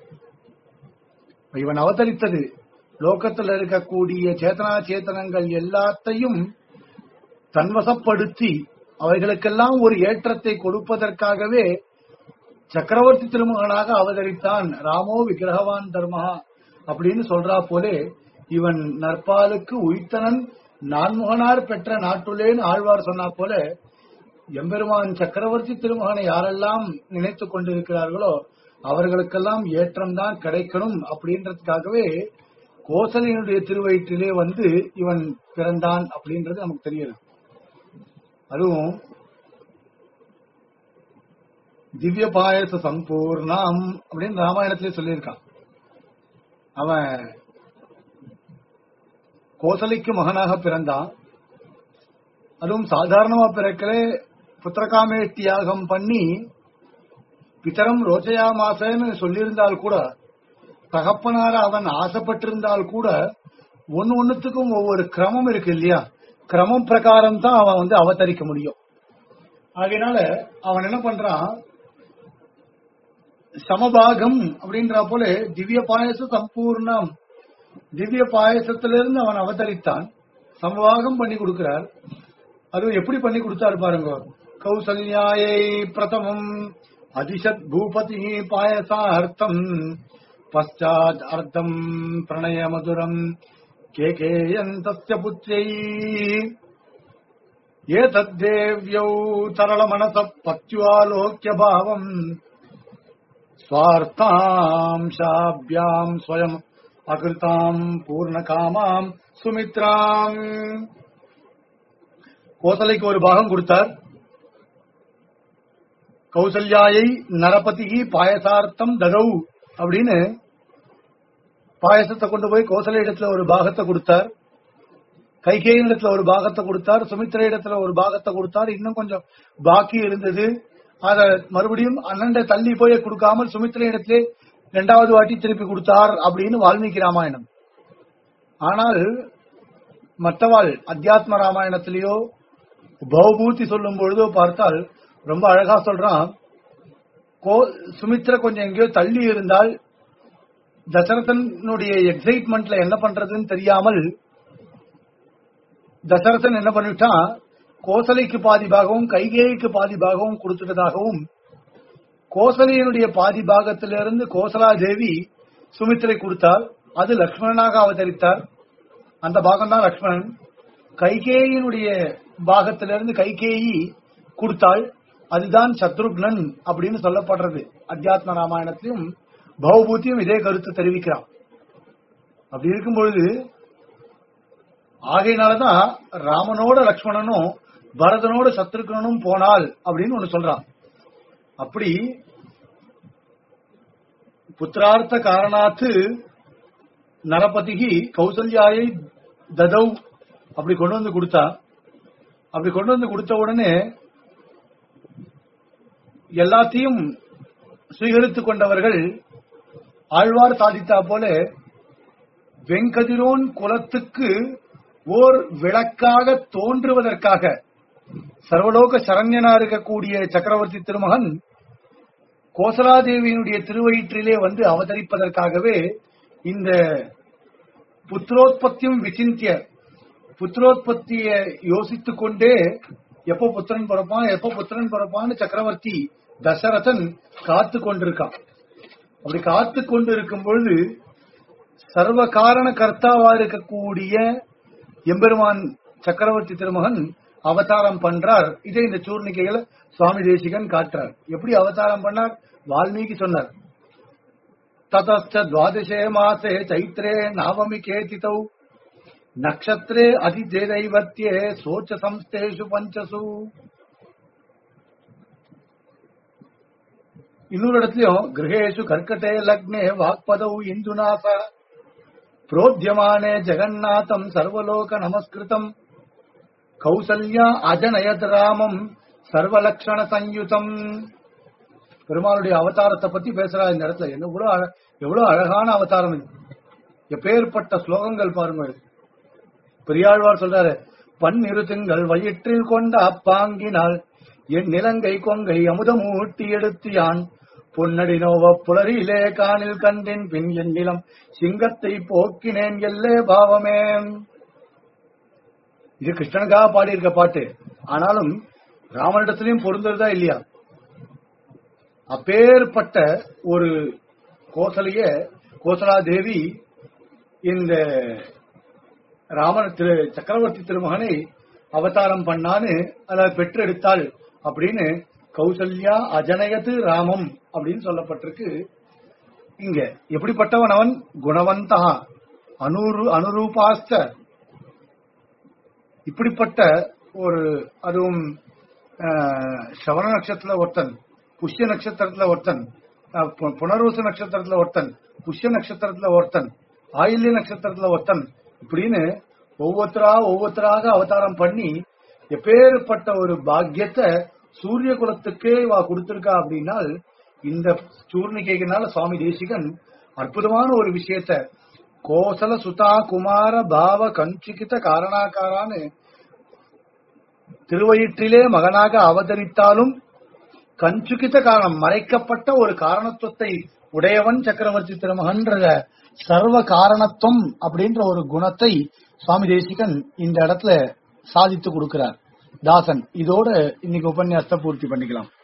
இவன் அவதரித்தது லோகத்தில் இருக்கக்கூடிய சேதனா சேத்தனங்கள் எல்லாத்தையும் தன்வசப்படுத்தி அவைகளுக்கெல்லாம் ஒரு ஏற்றத்தை கொடுப்பதற்காகவே சக்கரவர்த்தி திருமகனாக அவதரித்தான் ராமோ விக்கிரகவான் தர்மஹா அப்படின்னு சொல்றா போலே இவன் நற்பாலுக்கு உய்த்தனன் நான்முகனார் பெற்ற நாட்டுலேன்னு ஆழ்வார் சொன்னா போல எம்பெருமான் சக்கரவர்த்தி திருமகனை யாரெல்லாம் நினைத்துக் கொண்டிருக்கிறார்களோ அவர்களுக்கெல்லாம் ஏற்றம்தான் கிடைக்கணும் அப்படின்றதுக்காகவே கோசலையினுடைய திருவயிற்றிலே வந்து இவன் பிறந்தான் அப்படின்றது நமக்கு தெரியுது அதுவும் திவ்ய பாயச சம்பூர்ணம் அப்படின்னு ராமாயணத்திலே சொல்லியிருக்கான் அவன் கோசலைக்கு மகனாக பிறந்தான் அதுவும் சாதாரணமா பிறக்கலே புத்திரகாமேஷ்டி யாகம் பண்ணி பிதரம் ரோச்சயா மாசன்னு சொல்லியிருந்தால் கூட தகப்பனார அவன் ஆசைப்பட்டிருந்தால் கூட ஒன்னு ஒன்னுத்துக்கும் ஒவ்வொரு கிரமம் இருக்கு இல்லையா கிரமம் பிரகாரம் தான் அவன் வந்து அவதரிக்க முடியும் அதனால அவன் என்ன பண்றான் சமபாகம் அப்படின்ற போல திவ்ய பாயச சம்பூர்ணம் திவ்ய பாயசத்திலிருந்து அவன் அவதரித்தான் சமபாகம் பண்ணி கொடுக்கிறார் அதுவும் எப்படி பண்ணி கொடுத்தாரு பாருங்க கௌசல்யாயை பிரதமம் அதிசத் பூபதி பாயசார்த்தம் பశ్చాத் அர்த்தம் பிரணய மதுரம் கேகேயந்தஸ்ய புத்ரை ஏதத்தேவ்யௌ தரளமனச பத்யுவாலோக்கிய பாவம் स्वार्थांशाभ्याम् स्वयम् अकृताम् பூர்ணகாமாம் சுமித்ராம் கோசலைக்கு ஒரு பாகம் கொடுத்தார் கௌசல்யாயை நரபதிகி பாயசார்த்தம் ததௌ அப்படின்னு பாயசத்தை கொண்டு போய் கோசலை இடத்துல ஒரு பாகத்தை கொடுத்தார் கைகேயின் இடத்துல ஒரு பாகத்தை கொடுத்தார் சுமித்ரா இடத்துல ஒரு பாகத்தை கொடுத்தார் இன்னும் கொஞ்சம் பாக்கி இருந்தது அத மறுபடியும் அண்ணன் தள்ளி போய் கொடுக்காமல் சுமித்ரா இடத்திலே இரண்டாவது வாட்டி திருப்பி கொடுத்தார் அப்படின்னு வால்மீகி ராமாயணம் ஆனால் மற்றவாள் அத்தியாத்ம ராமாயணத்திலேயோ பௌபூதி சொல்லும் பொழுதோ பார்த்தால் ரொம்ப அழகா சொல்றான் கோ சுமித்ரா கொஞ்சம் எங்கேயோ தள்ளி இருந்தால் தசரதனுடைய எக்ஸைட்மெண்ட்ல என்ன பண்றதுன்னு தெரியாமல் தசரதன் என்ன பண்ணிட்டான் கோசலைக்கு பாதி பாகமும் கைகேயிக்கு பாதி பாகமும் கொடுத்துட்டதாகவும் கோசலையினுடைய பாதி பாகத்திலிருந்து கோசலா தேவி சுமித்ரை கொடுத்தார் அது லக்ஷ்மணனாக அவதரித்தார் அந்த பாகம் தான் லக்ஷ்மணன் கைகேயினுடைய பாகத்திலிருந்து கைகேயி கொடுத்தாள் அதுதான் சத்ருக்னன் அப்படின்னு சொல்லப்படுறது அத்தியாத்ம ராமாயணத்திலும் பௌபூத்தியும் இதே கருத்து தெரிவிக்கிறான் அப்படி இருக்கும் பொழுது ஆகையினாலதான் ராமனோட லக்ஷ்மணனும் பரதனோட சத்ருக்கனும் போனால் அப்படின்னு ஒண்ணு சொல்றான் அப்படி புத்திரார்த்த காரணாத்து நரபதிகி கௌசல்யாயை ததௌ அப்படி கொண்டு வந்து கொடுத்தா அப்படி கொண்டு வந்து கொடுத்த உடனே எல்லாத்தையும் சுவீகரித்துக் கொண்டவர்கள் ஆழ்வார் சாதித்தா போல வெங்கதிரோன் குலத்துக்கு ஓர் விளக்காக தோன்றுவதற்காக சர்வலோக சரண்யனா இருக்கக்கூடிய சக்கரவர்த்தி திருமகன் கோசலாதேவியினுடைய திருவயிற்றிலே வந்து அவதரிப்பதற்காகவே இந்த புத்திரோத்பத்தியும் விசிந்திய புத்திரோத்பத்திய யோசித்துக் கொண்டே எப்போ புத்திரன் பிறப்பான் எப்போ புத்திரன் பிறப்பான்னு சக்கரவர்த்தி தசரதன் காத்து கொண்டிருக்கான் அப்படி காத்து கொண்டு இருக்கும் பொழுது சர்வ காரண கர்த்தாவா இருக்கக்கூடிய எம்பெருமான் சக்கரவர்த்தி திருமகன் அவதாரம் பண்றார் இதை இந்த சூர்ணிக்கைகளை சுவாமி தேசிகன் காட்டுறார் எப்படி அவதாரம் பண்ணார் வால்மீகி சொன்னார் ததஸ்ச துவாதசே மாசே சைத்ரே நவமி கேதிதௌ நக்ஷத்ரே அதிதேதைவத்தியே சோச்ச சம்ஸ்தேஷு பஞ்சசு இன்னொரு இடத்துலயும் கிரகேஷு கர்க்கட்டே லக்னே வாக்பதௌ இந்துநாச புரோத்தியமானே ஜெகநாதம் சர்வலோக நமஸ்கிருதம் கௌசல்யா அஜனயத் ராமம் சர்வலக்ஷண சயுதம் பெருமாளுடைய அவதாரத்தை பத்தி பேசுறா இந்த இடத்துல என்ன எவ்வளவு அழ- எவ்வளவு அழகான அவதாரம் இது எப்பேற்பட்ட ஸ்லோகங்கள் பாருங்க இது. பெரியாழ்வார் சொல்றாரு பன்னிரு திங்கள் வயிற்றில் கொண்ட அப்பாங்கினால் என் நிலங்கை கொங்கை அமுதமூட்டி எடுத்து யான் பொன்னடி நோவ புலரிலே காணில் கண்டின் பின் என் நிலம் சிங்கத்தை போக்கினேன் எல்லே பாவமே இது கிருஷ்ணனுக்காக பாடியிருக்க பாட்டு ஆனாலும் ராமனிடத்திலையும் பொருந்ததா இல்லையா அப்பேற்பட்ட ஒரு கோசலைய கோசலா தேவி இந்த ராமன் திரு சக்கரவர்த்தி திருமகனை அவதாரம் பண்ணான்னு அதை பெற்றெடுத்தாள் அப்படின்னு கௌசல்யா அஜனயத்து ராமம் அப்படின்னு சொல்லப்பட்டிருக்கு இங்க எப்படிப்பட்டவன் அவன் குணவந்தா அனுரு அனுரூபாஸ்த இப்படிப்பட்ட ஒரு அதுவும் ஆஹ், சவண நட்சத்திரத்துல ஒருத்தன் புஷ்ய நட்சத்திரத்துல ஒருத்தன் ஆஹ், பு- புனர்வசு நட்சத்திரத்துல ஒருத்தன் புஷ்ய நட்சத்திரத்துல ஒருத்தன் ஆயில்ய நட்சத்திரத்துல ஒருத்தன் இப்படின்னு ஒவ்வொருத்தரா ஒவ்வொருத்தராக அவதாரம் பண்ணி எப்பேற்பட்ட ஒரு பாக்கியத்தை சூரிய குலத்துக்கே வா கொடுத்திருக்கா அப்படின்னால் இந்த சூர்ணிகைகனால சுவாமி தேசிகன் அற்புதமான ஒரு விஷயத்த கோசல சுதா குமார பாவ கஞ்சிகித காரணாக்காரான்னு திருவயிற்றிலே மகனாக அவதரித்தாலும் கஞ்சுகித காரணம் மறைக்கப்பட்ட ஒரு காரணத்துவத்தை உடையவன் சக்கரவர்த்தி திருமகன்ற சர்வ காரணத்துவம் அப்படின்ற ஒரு குணத்தை சுவாமி தேசிகன் இந்த இடத்துல சாதித்து கொடுக்கிறார் தாசன் இதோட இன்னைக்கு உபன்யாசத்தை பூர்த்தி பண்ணிக்கலாம்